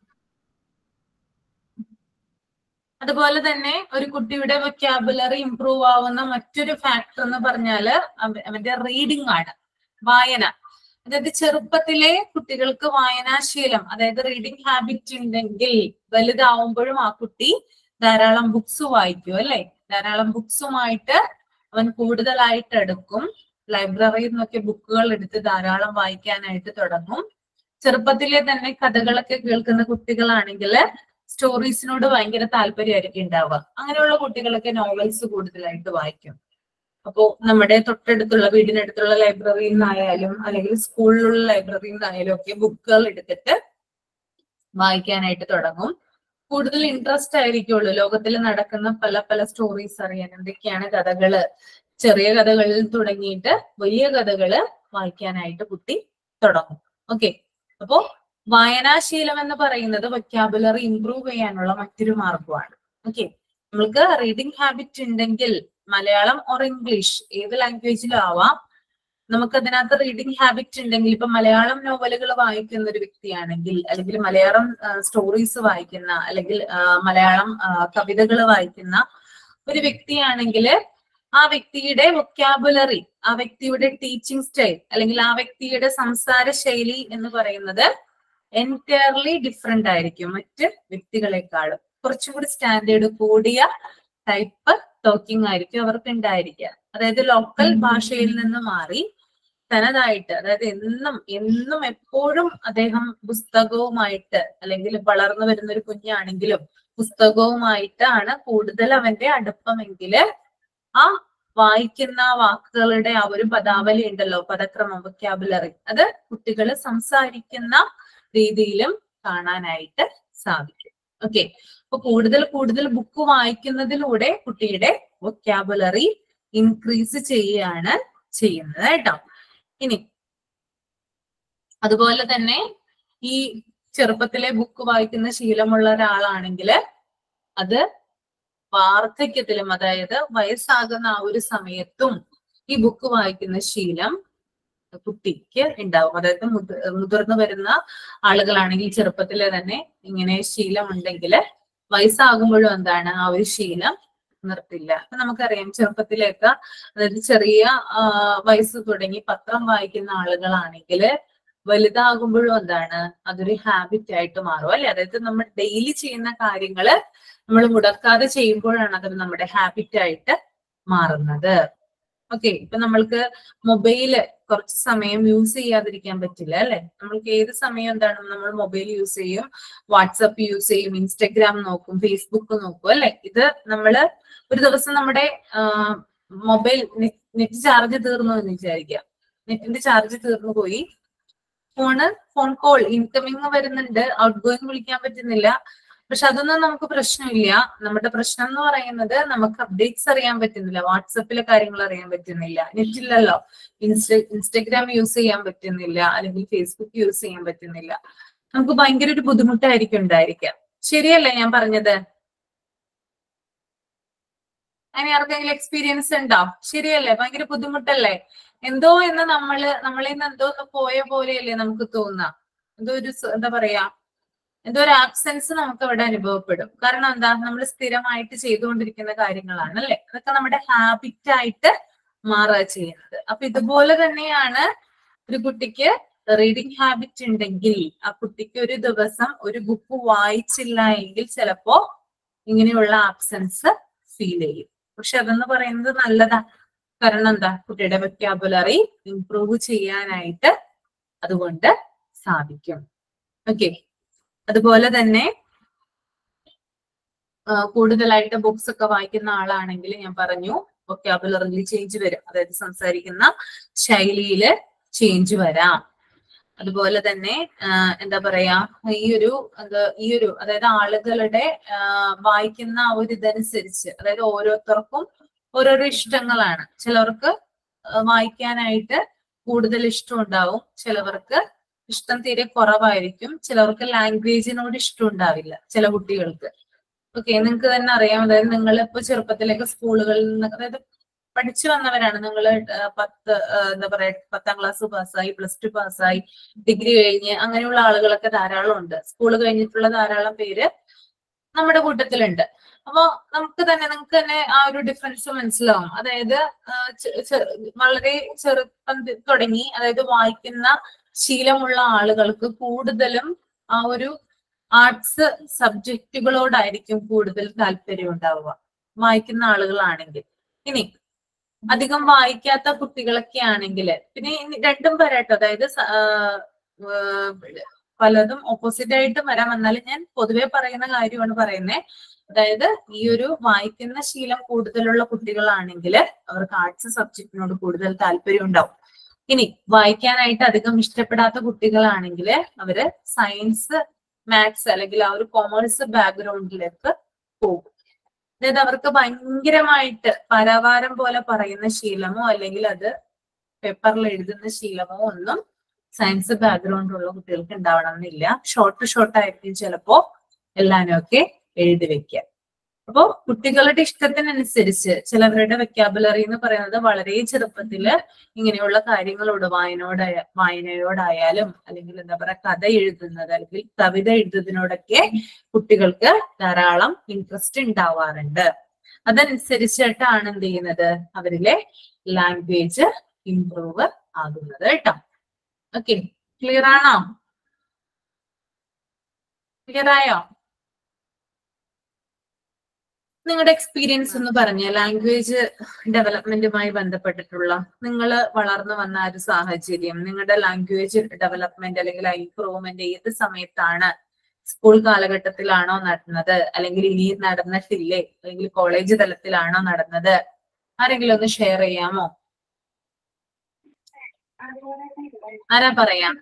A: അതുപോലെ തന്നെ ഒരു കുട്ടിയുടെ വൊക്കാബുലറി ഇംപ്രൂവ് ആവുന്ന മറ്റൊരു ഫാക്ടർ എന്ന് പറഞ്ഞാല് അവ- അവന്റെ റീഡിംഗ് ആണ് വായന അതായത് ചെറുപ്പത്തിലെ കുട്ടികൾക്ക് വായനാശീലം അതായത് റീഡിംഗ് ഹാബിറ്റ് ഉണ്ടെങ്കിൽ വലുതാവുമ്പോഴും ആ കുട്ടി ധാരാളം ബുക്സ് വായിക്കും അല്ലെ ധാരാളം ബുക്സുമായിട്ട് അവൻ കൂടുതലായിട്ട് എടുക്കും ലൈബ്രറിയിൽ നിന്നൊക്കെ ബുക്കുകൾ എടുത്ത് ധാരാളം വായിക്കാനായിട്ട് തുടങ്ങും ചെറുപ്പത്തിലെ തന്നെ കഥകളൊക്കെ കേൾക്കുന്ന കുട്ടികളാണെങ്കിൽ സ്റ്റോറീസിനോട് ഭയങ്കര താല്പര്യമായിരിക്കും ഉണ്ടാവുക അങ്ങനെയുള്ള കുട്ടികളൊക്കെ നോവൽസ് കൂടുതലായിട്ട് വായിക്കും അപ്പോ നമ്മുടെ തൊട്ടടുത്തുള്ള വീടിനടുത്തുള്ള ലൈബ്രറിയിൽ നിന്നായാലും അല്ലെങ്കിൽ സ്കൂളിലുള്ള ലൈബ്രറിയിൽ നിന്നായാലും ഒക്കെ ബുക്കുകൾ എടുത്തിട്ട് വായിക്കാനായിട്ട് തുടങ്ങും കൂടുതൽ ഇൻട്രസ്റ്റ് ആയിരിക്കുള്ളൂ ലോകത്തിൽ നടക്കുന്ന പല പല സ്റ്റോറീസ് അറിയാൻ എന്തൊക്കെയാണ് കഥകള് ചെറിയ കഥകളിൽ തുടങ്ങിയിട്ട് വലിയ കഥകള് വായിക്കാനായിട്ട് കുട്ടി തുടങ്ങും ഓക്കെ അപ്പോ വായനാശീലം എന്ന് പറയുന്നത് വൊക്കാബുലറി ഇംപ്രൂവ് ചെയ്യാനുള്ള മറ്റൊരു മാർഗമാണ് ഓക്കെ നമ്മൾക്ക് റീഡിംഗ് ഹാബിറ്റ് ഉണ്ടെങ്കിൽ മലയാളം ഓർ ഇംഗ്ലീഷ് ഏത് ലാംഗ്വേജിലും ആവാം നമുക്ക് അതിനകത്ത് റീഡിംഗ് ഹാബിറ്റ് ഉണ്ടെങ്കിൽ ഇപ്പൊ മലയാളം നോവലുകൾ വായിക്കുന്ന ഒരു വ്യക്തിയാണെങ്കിൽ അല്ലെങ്കിൽ മലയാളം സ്റ്റോറീസ് വായിക്കുന്ന അല്ലെങ്കിൽ ആ, മലയാളം കവിതകൾ വായിക്കുന്ന ഒരു വ്യക്തിയാണെങ്കിൽ ആ വ്യക്തിയുടെ വൊക്കാബുലറി ആ വ്യക്തിയുടെ ടീച്ചിങ് സ്റ്റൈൽ അല്ലെങ്കിൽ ആ വ്യക്തിയുടെ സംസാര ശൈലി എന്ന് പറയുന്നത് എൻറ്റയർലി ഡിഫറെന്റ് ആയിരിക്കും മറ്റ് വ്യക്തികളെക്കാളും കുറച്ചും കൂടി സ്റ്റാൻഡേർഡ് കൂടിയ ടൈപ്പ് ടോക്കിംഗ് ആയിരിക്കും അവർക്ക് ഉണ്ടായിരിക്കുക അതായത് ലോക്കൽ ഭാഷയിൽ നിന്ന് മാറി തനതായിട്ട് അതായത് എന്നും എന്നും എപ്പോഴും അദ്ദേഹം പുസ്തകവുമായിട്ട് അല്ലെങ്കിൽ വളർന്നു വരുന്ന ഒരു കുഞ്ഞാണെങ്കിലും പുസ്തകവുമായിട്ടാണ് കൂടുതൽ അവന്റെ അടുപ്പമെങ്കില് ആ വായിക്കുന്ന വാക്കുകളുടെ ആ ഒരു പദാവലി ഉണ്ടല്ലോ പദക്രമം വൊക്കാബുലറി അത് കുട്ടികൾ സംസാരിക്കുന്ന രീതിയിലും കാണാനായിട്ട് സാധിക്കും ഓക്കെ അപ്പൊ കൂടുതൽ കൂടുതൽ ബുക്ക് വായിക്കുന്നതിലൂടെ കുട്ടിയുടെ വൊക്കാബുലറി ഇൻക്രീസ് ചെയ്യുകയാണ് ചെയ്യുന്നത് കേട്ടോ ഇനി അതുപോലെ തന്നെ ഈ ചെറുപ്പത്തിലെ ബുക്ക് വായിക്കുന്ന ശീലമുള്ള ഒരാളാണെങ്കിൽ അത് വാർദ്ധക്യത്തിലും അതായത് വയസ്സാകുന്ന ആ ഒരു സമയത്തും ഈ ബുക്ക് വായിക്കുന്ന ശീലം കുട്ടിക്ക് ഉണ്ടാവും അതായത് മുതി- മുതിർന്നു വരുന്ന ആളുകളാണെങ്കിൽ ചെറുപ്പത്തിലെ തന്നെ ഇങ്ങനെ ശീലം ഉണ്ടെങ്കിൽ വയസ്സാകുമ്പോഴും എന്താണ് ആ ഒരു ശീലം നിർത്തില്ല അപ്പൊ നമുക്കറിയാം ചെറുപ്പത്തിലേക്ക് അതായത് ചെറിയ ആ, വയസ്സ് തുടങ്ങി പത്രം വായിക്കുന്ന ആളുകളാണെങ്കിൽ വലുതാകുമ്പോഴും എന്താണ് അതൊരു ഹാബിറ്റ് ആയിട്ട് മാറും അല്ലെ അതായത് നമ്മൾ ഡെയിലി ചെയ്യുന്ന കാര്യങ്ങള് നമ്മൾ മുടക്കാതെ ചെയ്യുമ്പോഴാണ് അത് നമ്മുടെ ഹാബിറ്റ് ആയിട്ട് മാറുന്നത് ഓക്കെ ഇപ്പൊ നമ്മൾക്ക് മൊബൈല് കുറച്ച് സമയം യൂസ് ചെയ്യാതിരിക്കാൻ പറ്റില്ല അല്ലെ നമ്മൾക്ക് ഏത് സമയം എന്താണ് നമ്മൾ മൊബൈൽ യൂസ് ചെയ്യും വാട്സപ്പ് യൂസ് ചെയ്യും ഇൻസ്റ്റഗ്രാം നോക്കും ഫേസ്ബുക്ക് നോക്കും അല്ലെ ഇത് നമ്മള് ഒരു ദിവസം നമ്മുടെ മൊബൈൽ നെറ്റ് ചാർജ് തീർന്നു എന്ന് വിചാരിക്കാം നെറ്റിന്റെ ചാർജ് തീർന്നു പോയി ഫോണ് ഫോൺ കോൾ ഇൻകമിങ് വരുന്നുണ്ട് ഔട്ട് ഗോയിങ് വിളിക്കാൻ പറ്റുന്നില്ല പക്ഷെ അതൊന്നും നമുക്ക് പ്രശ്നമില്ല നമ്മുടെ പ്രശ്നം എന്ന് പറയുന്നത് നമുക്ക് അപ്ഡേറ്റ്സ് അറിയാൻ പറ്റുന്നില്ല വാട്സപ്പിലെ കാര്യങ്ങൾ അറിയാൻ പറ്റുന്നില്ല നെറ്റില്ലല്ലോ ഇൻസ്റ്റ ഇൻസ്റ്റഗ്രാം യൂസ് ചെയ്യാൻ പറ്റുന്നില്ല അല്ലെങ്കിൽ ഫേസ്ബുക്ക് യൂസ് ചെയ്യാൻ പറ്റുന്നില്ല നമുക്ക് ഭയങ്കര ഒരു ബുദ്ധിമുട്ടായിരിക്കും ഉണ്ടായിരിക്കാം ശരിയല്ലേ ഞാൻ പറഞ്ഞത് അങ്ങനെ ആർക്കെങ്കിലും എക്സ്പീരിയൻസ് ഉണ്ടോ ശരിയല്ലേ ഭയങ്കര ബുദ്ധിമുട്ടല്ലേ എന്തോ എന്ന് നമ്മള് നമ്മളിൽ നിന്ന് എന്തോ ഒന്ന് പോയ പോലെയല്ലേ നമുക്ക് തോന്നുക എന്തോ ഒരു സ- എന്താ പറയാ എന്തോ ഒരു ആബ്സെൻസ് നമുക്ക് അവിടെ അനുഭവപ്പെടും കാരണം എന്താ നമ്മൾ സ്ഥിരമായിട്ട് ചെയ്തുകൊണ്ടിരിക്കുന്ന കാര്യങ്ങളാണ് അല്ലെ അതൊക്കെ നമ്മുടെ ഹാബിറ്റ് ആയിട്ട് മാറുക ചെയ്യുന്നത് അപ്പൊ ഇതുപോലെ തന്നെയാണ് ഒരു കുട്ടിക്ക് റീഡിംഗ് ഹാബിറ്റ് ഉണ്ടെങ്കിൽ ആ കുട്ടിക്ക് ഒരു ദിവസം ഒരു ബുക്ക് വായിച്ചില്ല എങ്കിൽ ചിലപ്പോ ഇങ്ങനെയുള്ള ആബ്സെൻസ് ഫീൽ ചെയ്യും പക്ഷെ അതെന്ന് പറയുന്നത് നല്ലതാ കാരണം എന്താ കുട്ടിയുടെ വെക്കാബുലറി ഇംപ്രൂവ് ചെയ്യാനായിട്ട് അതുകൊണ്ട് സാധിക്കും ഓക്കെ അതുപോലെ തന്നെ ആ, കൂടുതലായിട്ട് ബുക്സ് ഒക്കെ വായിക്കുന്ന ആളാണെങ്കിൽ ഞാൻ പറഞ്ഞു വൊക്കാബുലറിയിൽ ചേഞ്ച് വരും അതായത് സംസാരിക്കുന്ന ശൈലിയില് ചേഞ്ച് വരാം അതുപോലെ തന്നെ ആ, എന്താ പറയാ ഈ ഒരു എന്താ ഈ ഒരു അതായത് ആളുകളുടെ ആ, വായിക്കുന്ന ആ ഒരു ഇതനുസരിച്ച് അതായത് ഓരോരുത്തർക്കും ഓരോരോ ഇഷ്ടങ്ങളാണ് ചിലവർക്ക് ആ, വായിക്കാനായിട്ട് കൂടുതൽ ഇഷ്ടം ഉണ്ടാവും ചിലവർക്ക് ഇഷ്ടം തീരെ കുറവായിരിക്കും ചിലവർക്ക് ലാംഗ്വേജിനോട് ഇഷ്ടം ഉണ്ടാവില്ല ചില കുട്ടികൾക്ക് ഓക്കെ നിങ്ങൾക്ക് തന്നെ അറിയാം അതായത് നിങ്ങൾ ഇപ്പൊ ചെറുപ്പത്തിലേക്ക് സ്കൂളുകളിൽ നിന്ന് അതായത് പഠിച്ചു വന്നവരാണ് നിങ്ങൾ പത്ത് ആ, എന്താ പറയാ പത്താം ക്ലാസ് പാസ്സായി പ്ലസ് ടു പാസ്സായി ഡിഗ്രി കഴിഞ്ഞ് അങ്ങനെയുള്ള ആളുകളൊക്കെ ധാരാളം ഉണ്ട് സ്കൂൾ കഴിഞ്ഞിട്ടുള്ള ധാരാളം പേര് നമ്മുടെ കൂട്ടത്തിലുണ്ട് അപ്പൊ നമുക്ക് തന്നെ നിങ്ങൾക്ക് തന്നെ ആ ഒരു ഡിഫറൻസ് മനസ്സിലാവും അതായത് ആ, ചെ- ചെ- വളരെ ചെറുപ്പം തി- തുടങ്ങി അതായത് വായിക്കുന്ന ശീലമുള്ള ആളുകൾക്ക് കൂടുതലും ആ ഒരു ആർട്സ് സബ്ജക്റ്റുകളോടായിരിക്കും കൂടുതൽ താല്പര്യം ഉണ്ടാവുക വായിക്കുന്ന ആളുകളാണെങ്കിൽ ഇനി അധികം വായിക്കാത്ത കുട്ടികളൊക്കെ ആണെങ്കിൽ പിന്നെ ഇനി രണ്ടും വരാട്ടോ അതായത് സ- ആ, ആ, പലതും ഓപ്പോസിറ്റ് ആയിട്ടും വരാം എന്നാലും ഞാൻ പൊതുവെ പറയുന്ന കാര്യമാണ് പറയുന്നത് അതായത് ഈ ഒരു വായിക്കുന്ന ശീലം കൂടുതലുള്ള കുട്ടികളാണെങ്കിൽ അവർക്ക് ആർട്സ് സബ്ജക്റ്റിനോട് കൂടുതൽ താല്പര്യം ഉണ്ടാവും ഇനി വായിക്കാനായിട്ട് അധികം ഇഷ്ടപ്പെടാത്ത കുട്ടികളാണെങ്കിൽ അവര് സയൻസ് മാത്സ് അല്ലെങ്കിൽ ആ ഒരു കൊമേഴ്സ് ബാക്ക്ഗ്രൗണ്ടിലേക്ക് പോകും അതായത് അവർക്ക് ഭയങ്കരമായിട്ട് പരവാരം പോലെ പറയുന്ന ശീലമോ അല്ലെങ്കിൽ അത് പേപ്പറിൽ എഴുതുന്ന ശീലമോ ഒന്നും സയൻസ് ബാക്ക്ഗ്രൗണ്ട് ഉള്ള കുട്ടികൾക്ക് ഉണ്ടാവണം എന്നില്ല ഷോർട്ട് ഷോർട്ട് ആയിരിക്കും ചിലപ്പോ എല്ലാനും ഒക്കെ എഴുതി വെക്കുക അപ്പോ കുട്ടികളുടെ ഇഷ്ടത്തിനനുസരിച്ച് ചിലവരുടെ വെക്കാബുലറി എന്ന് പറയുന്നത് വളരെ ചെറുപ്പത്തില് ഇങ്ങനെയുള്ള കാര്യങ്ങളോട് വായനോടായ വായനയോടായാലും അല്ലെങ്കിൽ എന്താ പറയാ കഥ എഴുതുന്നത് അല്ലെങ്കിൽ കവിത എഴുതുന്നതിനോടൊക്കെ കുട്ടികൾക്ക് ധാരാളം ഇൻട്രസ്റ്റ് ഉണ്ടാവാറുണ്ട് അതനുസരിച്ചിട്ടാണ് എന്ത് ചെയ്യുന്നത് അവരിലെ ലാംഗ്വേജ് ഇംപ്രൂവ് ആകുന്നത് കേട്ടോ ഓക്കെ ക്ലിയർ ആണോ ക്ലിയർ ആയോ നിങ്ങളുടെ എക്സ്പീരിയൻസ് ഒന്ന് പറഞ്ഞ ലാംഗ്വേജ് ഡെവലപ്മെന്റുമായി ബന്ധപ്പെട്ടിട്ടുള്ള നിങ്ങൾ വളർന്നു വന്ന ആ ഒരു സാഹചര്യം നിങ്ങളുടെ ലാംഗ്വേജ് ഡെവലപ്മെന്റ് അല്ലെങ്കിൽ ഇംപ്രൂവ്മെന്റ് ഏത് സമയത്താണ് സ്കൂൾ കാലഘട്ടത്തിലാണോ നടന്നത് അല്ലെങ്കിൽ ഇനി നടന്നിട്ടില്ലേ അല്ലെങ്കിൽ കോളേജ് തലത്തിലാണോ നടന്നത് ആരെങ്കിലും ഒന്ന് ഷെയർ ചെയ്യാമോ ആരാ പറയാം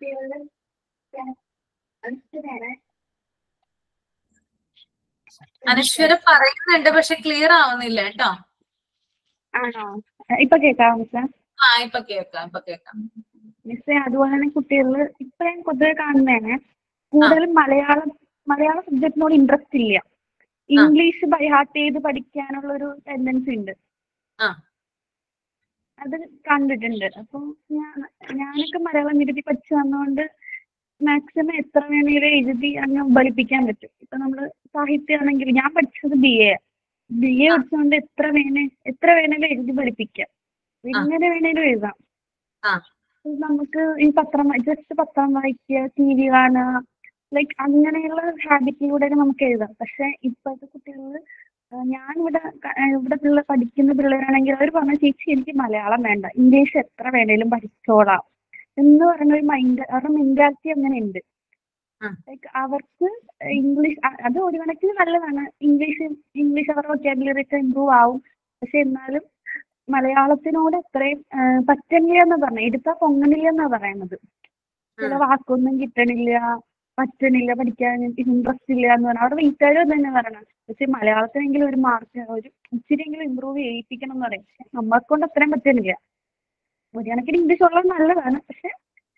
A: അനശ്വര പറയുന്നുണ്ട് പക്ഷെ ക്ലിയർ ആവുന്നില്ല കേട്ടോ
G: ആണോ ഇപ്പൊ കേൾക്കാമോ മിസ്സേ
A: ആ ഇപ്പൊ കേൾക്കാം ഇപ്പൊ കേൾക്കാം
G: മിസ്സേ അതുപോലെ തന്നെ കുട്ടികളിൽ ഇപ്പൊ ഞാൻ പൊതുവെ കാണുന്നതാണ് കൂടുതലും മലയാളം മലയാള സബ്ജക്റ്റിനോട് ഇൻട്രസ്റ്റ് ഇല്ല ഇംഗ്ലീഷ് ബൈ ഹാർട്ട് ചെയ്ത് പഠിക്കാനുള്ള ഒരു ടെൻഡൻസി ഉണ്ട്
A: ആ.
G: അത് കണ്ടിട്ടുണ്ട് അപ്പം ഞാൻ ഞാനൊക്കെ മലയാളം എഴുതി പഠിച്ചു വന്നതുകൊണ്ട് മാക്സിമം എത്ര വേണേലും എഴുതി അങ്ങ് ബലിപ്പിക്കാൻ പറ്റും ഇപ്പൊ നമ്മള് സാഹിത്യമാണെങ്കിൽ ഞാൻ പഠിച്ചത് ബി എ ബി എ പഠിച്ചുകൊണ്ട് എത്ര വേണേ എത്ര വേണേലും എഴുതി പഠിപ്പിക്കാം എങ്ങനെ വേണേലും എഴുതാം
A: ആ.
G: നമുക്ക് ഈ പത്രം ജസ്റ്റ് പത്രം വായിക്കുക ടി വി കാണുക ലൈക്ക് അങ്ങനെയുള്ള ഹാബിറ്റിലൂടെ നമുക്ക് എഴുതാം പക്ഷെ ഇപ്പോഴത്തെ കുട്ടികൾ ഞാൻ ഇവിടെ ക- ഏഹ് ഇവിടെ പിള്ളേർ പഠിക്കുന്ന പിള്ളേരാണെങ്കിൽ അവർ പറഞ്ഞ ചേച്ചി എനിക്ക് മലയാളം വേണ്ട ഇംഗ്ലീഷ് എത്ര വേണേലും പഠിച്ചോളാം എന്ന് പറയുന്ന ഒരു മൈൻഡ് അവരുടെ മെന്റാലിറ്റി അങ്ങനെ ഉണ്ട്
A: ഉം.
G: ലൈക്ക് അവർക്ക് ഇംഗ്ലീഷ് അ- അത് ഒരു കണക്കിന് നല്ലതാണ് ഇംഗ്ലീഷ് ഇംഗ്ലീഷ് അവരുടെ വൊക്കാബുലറി ഒക്കെ ഇമ്പ്രൂവ് ആവും പക്ഷെ എന്നാലും മലയാളത്തിനോട് അത്രയും ഏഹ് പറ്റില്ല എന്ന് പറഞ്ഞ എടുത്താൽ പൊങ്ങണില്ല എന്നാ പറയുന്നത് ചില വാക്കൊന്നും കിട്ടണില്ല പറ്റണില്ല പഠിക്കാൻ ഇൻട്രസ്റ്റ് ഇല്ല എന്ന് പറഞ്ഞാൽ അവിടെ വീട്ടുകാരും അത് തന്നെ പറയണം പക്ഷെ മലയാളത്തിനെങ്കിലും ഒരു മാർക്ക് ഒരു ഇച്ചിരിയെങ്കിലും ഇമ്പ്രൂവ് ചെയ്യിപ്പിക്കണം എന്ന് പറയും പക്ഷെ നമ്മളെ കൊണ്ട് അത്രയും പറ്റുന്നില്ല ഒരു കണക്കിന് ഇംഗ്ലീഷ് ഉള്ളത് നല്ലതാണ് പക്ഷെ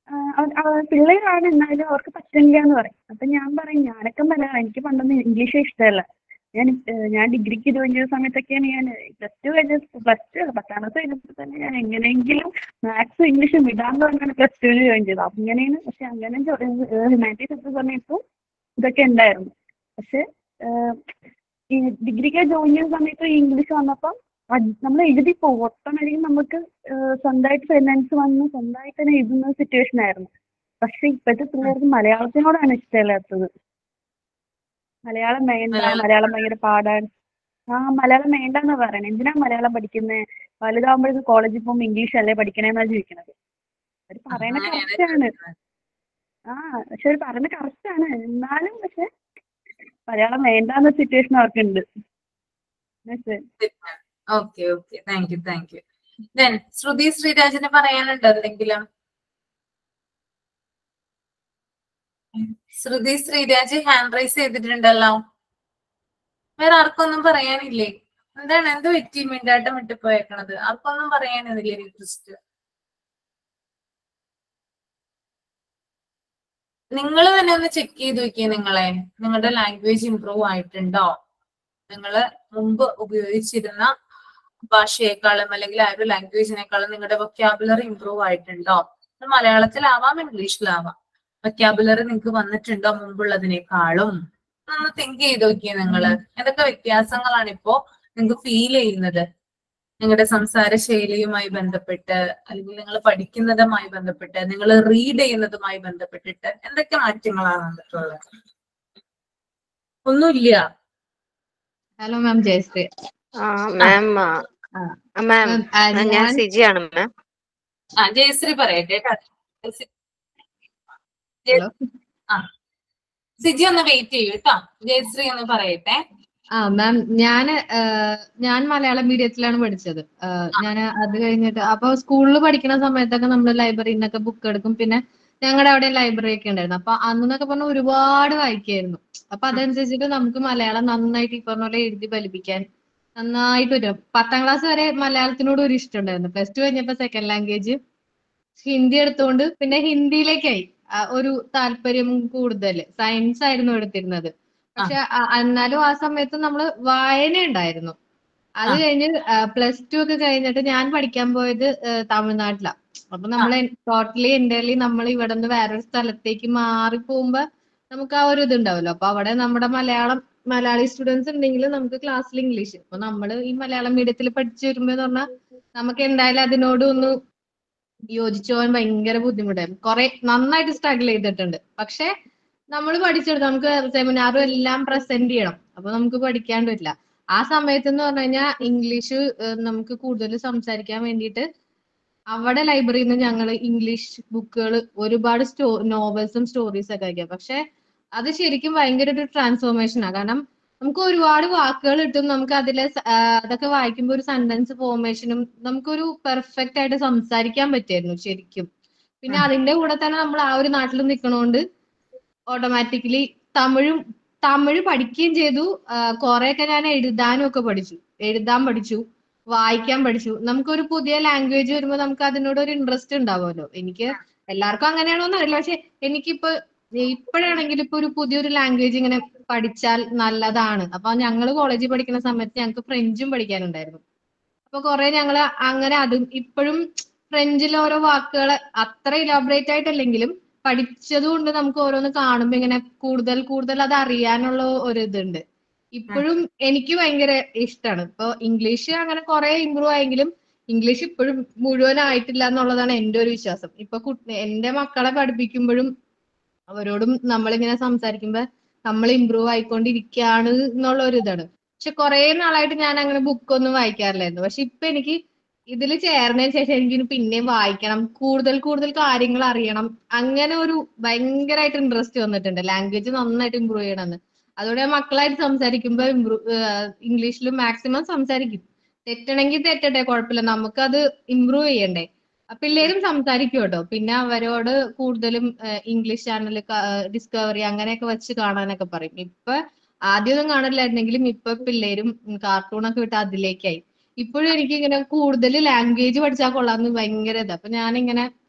G: പിള്ളേരാണ് എന്നാലും അവർക്ക് പറ്റില്ല എന്ന് പറയും അപ്പൊ ഞാൻ പറയും ഞാനൊക്കെ മലയാളം എനിക്ക് പണ്ടൊന്നും ഇംഗ്ലീഷേ ഇഷ്ടമല്ല ഞാൻ ഏഹ് ഞാൻ ഡിഗ്രിക്ക് ജോയിൻ ചെയ്ത സമയത്തൊക്കെയാണ് ഞാൻ പ്ലസ് ടു കഴിഞ്ഞ പ്ലസ് ടു അല്ല പത്താം ക്ലാസ് കഴിഞ്ഞപ്പോൾ തന്നെ ഞാൻ എങ്ങനെയെങ്കിലും മാത്സും ഇംഗ്ലീഷും വിടാന്ന് പറഞ്ഞാണ് പ്ലസ് ടുവിൽ ജോയിൻ ചെയ്തത് അപ്പൊ ഇങ്ങനെയാണ് പക്ഷെ അങ്ങനെ ഹ്യൂമാനിറ്റീസ് എടുത്ത സമയത്തും ഇതൊക്കെ ഉണ്ടായിരുന്നു പക്ഷെ ഏഹ് ഈ ഡിഗ്രിക്ക് ജോയിൻ ചെയ്ത സമയത്ത് ഈ ഇംഗ്ലീഷ് വന്നപ്പോൾ നമ്മൾ എഴുതി പോകും ഓട്ടോമാറ്റിക്കലി നമുക്ക് ഏഹ് സ്വന്തമായിട്ട് സെന്റൻസ് വന്ന് സ്വന്തമായിട്ട് തന്നെ എഴുതുന്ന സിറ്റുവേഷൻ ആയിരുന്നു പക്ഷെ ഇപ്പോഴത്തെ പിള്ളേർക്ക് മലയാളത്തിനോടാണ് ഇഷ്ടമില്ലാത്തത് മലയാളം വേണ്ട
A: മലയാളം-
G: മലയാളം ഭയങ്കര പാടാണ് ആ മലയാളം വേണ്ടെന്നാ പറയണേ എന്തിനാ മലയാളം പഠിക്കുന്നത് വലുതാകുമ്പോഴേക്കും കോളേജിൽ പോകുമ്പോൾ ഇംഗ്ലീഷ് അല്ലേ പഠിക്കണേന്നാ ചോദിക്കണത് അവർ പറയണ
A: അങ്ങനെയാണ്
G: കറക്റ്റ് ആണ്
A: ചോദിക്കുന്നത്.
G: ആ പക്ഷെ അവർ പറയുന്നത് കറക്റ്റ് ആണ് എന്നാലും പക്ഷെ മലയാളം വേണ്ടാന്ന സിറ്റുവേഷൻ അവർക്കുണ്ട് മനസ്സിലായോ?
A: Okay okay thank you thank you then Shruti ശ്രീരാജിന് പറയാനുണ്ടോ എന്തെങ്കിലും ശ്രുതി ശ്രീരാജ് ഹാൻഡ് റൈസ് ചെയ്തിട്ടുണ്ടല്ലോ വേറെ ആർക്കൊന്നും പറയാനില്ലേ എന്താണ് എന്ത് പറ്റി മിണ്ടാട്ടം വിട്ടു പോയേക്കണത് ആർക്കൊന്നും പറയാനില്ലേ റിക്വസ്റ്റ് നിങ്ങൾ തന്നെ ഒന്ന് ചെക്ക് ചെയ്ത് നോക്കിയേ നിങ്ങളെ നിങ്ങളുടെ ലാംഗ്വേജ് ഇമ്പ്രൂവ് ആയിട്ടുണ്ടോ നിങ്ങൾ മുമ്പ് ഉപയോഗിച്ചിരുന്ന ഭാഷയെക്കാളും അല്ലെങ്കിൽ ആ ഒരു ലാംഗ്വേജിനേക്കാളും നിങ്ങളുടെ വൊക്യാബുലറി ഇമ്പ്രൂവ് ആയിട്ടുണ്ടോ അത് മലയാളത്തിലാവാം ഇംഗ്ലീഷിലാവാം വൊക്യാബുലറി നിങ്ങൾക്ക് വന്നിട്ടുണ്ടോ മുമ്പുള്ളതിനേക്കാളും ഒന്ന് തിങ്ക് ചെയ്ത് നോക്കിയേ നിങ്ങള് എന്തൊക്കെ വ്യത്യാസങ്ങളാണ് ഇപ്പോ നിങ്ങൾക്ക് ഫീൽ ചെയ്യുന്നത് നിങ്ങളുടെ സംസാര ശൈലിയുമായി ബന്ധപ്പെട്ട് അല്ലെങ്കിൽ നിങ്ങൾ പഠിക്കുന്നതുമായി ബന്ധപ്പെട്ട് നിങ്ങൾ റീഡ് ചെയ്യുന്നതുമായി ബന്ധപ്പെട്ടിട്ട് എന്തൊക്കെ മാറ്റങ്ങളാണ് വന്നിട്ടുള്ളത് ഒന്നുമില്ല
H: ഹലോ മാം ജയശ്രീ
I: ആ മാം
H: ആ.
I: മാം
H: മാം ആ,
I: ഞാൻ
H: ഞാൻ
I: സിജിയാണ് മാം
A: ആ ജയശ്രീ പറയട്ടെ കേട്ടോ. സി- ജയ-
H: ഹലോ
A: ആ സിജി ഒന്ന് വെയിറ്റ് ചെയ്യൂ കേട്ടോ ജയശ്രീ ഒന്ന് പറയട്ടെ
H: ആ മാം ഞാൻ ഞാൻ മലയാളം മീഡിയത്തിലാണ് പഠിച്ചത് ഞാൻ അത് കഴിഞ്ഞിട്ട് അപ്പൊ സ്കൂളിൽ പഠിക്കുന്ന സമയത്തൊക്കെ നമ്മൾ ലൈബ്രറിയിൽ നിന്നൊക്കെ ബുക്ക് എടുക്കും പിന്നെ ഞങ്ങളുടെ അവിടെ ലൈബ്രറി ഒക്കെ ഉണ്ടായിരുന്നു അപ്പൊ അന്നൊക്കെ പറഞ്ഞാൽ ഒരുപാട് വായിക്കായിരുന്നു അപ്പൊ അതനുസരിച്ചിട്ട് നമുക്ക് മലയാളം നന്നായിട്ട് ഈ പറഞ്ഞ പോലെ എഴുതി ഫലിപ്പിക്കാൻ നന്നായിട്ട് വരും പത്താം ക്ലാസ് വരെ മലയാളത്തിനോട് ഒരു ഇഷ്ടം ഉണ്ടായിരുന്നു പ്ലസ് ടു കഴിഞ്ഞപ്പോ സെക്കൻഡ് ലാംഗ്വേജ് ഹിന്ദി എടുത്തുകൊണ്ട് പിന്നെ ഹിന്ദിയിലേക്കായി ആ, ഒരു താല്പര്യം കൂടുതൽ സയൻസ് ആയിരുന്നു എടുത്തിരുന്നത് പക്ഷെ അ- എന്നാലും ആ സമയത്ത് നമ്മൾ വായന ഉണ്ടായിരുന്നു അത്
A: ആ.
H: കഴിഞ്ഞ് പ്ലസ് ടു ഒക്കെ കഴിഞ്ഞിട്ട് ഞാൻ പഠിക്കാൻ പോയത് ഏഹ്, തമിഴ്നാട്ടിലാ അപ്പൊ നമ്മൾ ടോട്ടലി എൻ്റർലി നമ്മൾ ഇവിടെ നിന്ന് വേറൊരു സ്ഥലത്തേക്ക് മാറി പോകുമ്പോ നമുക്ക് ആ ഒരു ഇത് ഉണ്ടാവല്ലോ അപ്പൊ അവിടെ നമ്മുടെ മലയാളം മലയാളി സ്റ്റുഡൻസ് ഉണ്ടെങ്കിൽ നമുക്ക് ക്ലാസ്സിൽ ഇംഗ്ലീഷ് അപ്പൊ നമ്മൾ ഈ മലയാളം മീഡിയത്തിൽ പഠിച്ചു വരുമ്പോ എന്ന് പറഞ്ഞാൽ നമുക്ക് എന്തായാലും അതിനോട് ഒന്ന് യോജിച്ചു പോകാൻ ഭയങ്കര ബുദ്ധിമുട്ടായിരുന്നു കുറെ നന്നായിട്ട് സ്ട്രഗിൾ ചെയ്തിട്ടുണ്ട് പക്ഷെ നമ്മൾ പഠിച്ചെടുത്ത് നമുക്ക് സെമിനാറും എല്ലാം പ്രസന്റ് ചെയ്യണം അപ്പൊ നമുക്ക് പഠിക്കാണ്ട് പറ്റില്ല ആ സമയത്ത് എന്ന് പറഞ്ഞു കഴിഞ്ഞാൽ ഇംഗ്ലീഷ് ഏഹ്, നമുക്ക് കൂടുതൽ സംസാരിക്കാൻ വേണ്ടിയിട്ട് അവിടെ ലൈബ്രറിയിൽ നിന്ന് ഞങ്ങൾ ഇംഗ്ലീഷ് ബുക്കുകൾ ഒരുപാട് സ്റ്റോ നോവൽസും സ്റ്റോറീസ് ഒക്കെ അയക്കാം പക്ഷെ അത് ശരിക്കും ഭയങ്കര ഒരു ട്രാൻസ്ഫോർമേഷനാണ് കാരണം നമുക്ക് ഒരുപാട് വാക്കുകൾ കിട്ടും നമുക്ക് അതിലെ സ- ആ, അതൊക്കെ വായിക്കുമ്പോൾ ഒരു സെന്റൻസ് ഫോർമേഷനും നമുക്കൊരു പെർഫെക്റ്റ് ആയിട്ട് സംസാരിക്കാൻ പറ്റിയായിരുന്നു ശരിക്കും പിന്നെ അതിന്റെ കൂടെ തന്നെ നമ്മൾ ആ ഒരു നാട്ടിൽ നിൽക്കണോണ്ട് ഓട്ടോമാറ്റിക്കലി തമിഴും തമിഴ് പഠിക്കുകയും ചെയ്തു കുറെയൊക്കെ ഞാൻ എഴുതാനും ഒക്കെ പഠിച്ചു എഴുതാൻ പഠിച്ചു വായിക്കാൻ പഠിച്ചു നമുക്കൊരു പുതിയ ലാംഗ്വേജ് വരുമ്പോൾ നമുക്ക് അതിനോട് ഒരു ഇൻട്രസ്റ്റ് ഉണ്ടാവുമല്ലോ എനിക്ക് എല്ലാവർക്കും അങ്ങനെയാണോ എന്ന് അറിയില്ല പക്ഷെ എനിക്കിപ്പോ ഇപ്പോഴാണെങ്കിൽ ഇപ്പൊ ഒരു പുതിയൊരു ലാംഗ്വേജ് ഇങ്ങനെ പഠിച്ചാൽ നല്ലതാണ് അപ്പൊ ഞങ്ങൾ കോളേജിൽ പഠിക്കുന്ന സമയത്ത് ഞങ്ങൾക്ക് ഫ്രഞ്ചും പഠിക്കാനുണ്ടായിരുന്നു അപ്പൊ കുറെ ഞങ്ങള് അങ്ങനെ അതും ഇപ്പോഴും ഫ്രഞ്ചിൽ ഓരോ വാക്കുകൾ അത്ര ഇലാബറേറ്റ് ആയിട്ടല്ലെങ്കിലും പഠിച്ചത് കൊണ്ട് നമുക്ക് ഓരോന്ന് കാണുമ്പോ ഇങ്ങനെ കൂടുതൽ കൂടുതൽ അത് അറിയാനുള്ള ഒരു ഇതുണ്ട് ഇപ്പോഴും എനിക്ക് ഭയങ്കര ഇഷ്ടമാണ് ഇപ്പൊ ഇംഗ്ലീഷ് അങ്ങനെ കുറെ ഇമ്പ്രൂവ് ആയെങ്കിലും ഇംഗ്ലീഷ് ഇപ്പോഴും മുഴുവനായിട്ടില്ല എന്നുള്ളതാണ് എന്റെ ഒരു വിശ്വാസം ഇപ്പൊ കുട്ടി എന്റെ മക്കളെ പഠിപ്പിക്കുമ്പോഴും അവരോടും നമ്മളിങ്ങനെ സംസാരിക്കുമ്പോ നമ്മൾ ഇമ്പ്രൂവ് ആയിക്കൊണ്ടിരിക്കുകയാണ് എന്നുള്ള ഒരു ഇതാണ് പക്ഷെ കുറെ നാളായിട്ട് ഞാൻ അങ്ങനെ ബുക്കൊന്നും വായിക്കാറില്ലായിരുന്നു പക്ഷെ ഇപ്പൊ എനിക്ക് ഇതിൽ ചേർന്നതിന് ശേഷം എനിക്ക് ഇനി പിന്നെയും വായിക്കണം കൂടുതൽ കൂടുതൽ കാര്യങ്ങൾ അറിയണം അങ്ങനെ ഒരു ഭയങ്കരമായിട്ട് ഇൻട്രസ്റ്റ് വന്നിട്ടുണ്ട് ലാംഗ്വേജ് നന്നായിട്ട് ഇമ്പ്രൂവ് ചെയ്യണമെന്ന് അതുകൊണ്ട് ഞാൻ മക്കളായിട്ട് സംസാരിക്കുമ്പോൾ ഇംഗ്ലീഷിൽ മാക്സിമം സംസാരിക്കും തെറ്റണമെങ്കിൽ തെറ്റട്ടെ കുഴപ്പമില്ല നമുക്കത് ഇമ്പ്രൂവ് ചെയ്യണ്ടേ ആ പിള്ളേരും സംസാരിക്കും കേട്ടോ പിന്നെ അവരോട് കൂടുതലും ഇംഗ്ലീഷ് ചാനൽ ഡിസ്കവറി അങ്ങനെയൊക്കെ വെച്ച് കാണാനൊക്കെ പറയും ഇപ്പൊ ആദ്യമൊന്നും കാണില്ലായിരുന്നെങ്കിലും ഇപ്പൊ പിള്ളേരും കാർട്ടൂണൊക്കെ വിട്ട് അതിലേക്കായി ഇപ്പോഴും എനിക്ക് ഇങ്ങനെ കൂടുതൽ ലാംഗ്വേജ് പഠിച്ചാൽ കൊള്ളാന്ന് ഭയങ്കര ഇതാ അപ്പൊ ഞാനിങ്ങനെ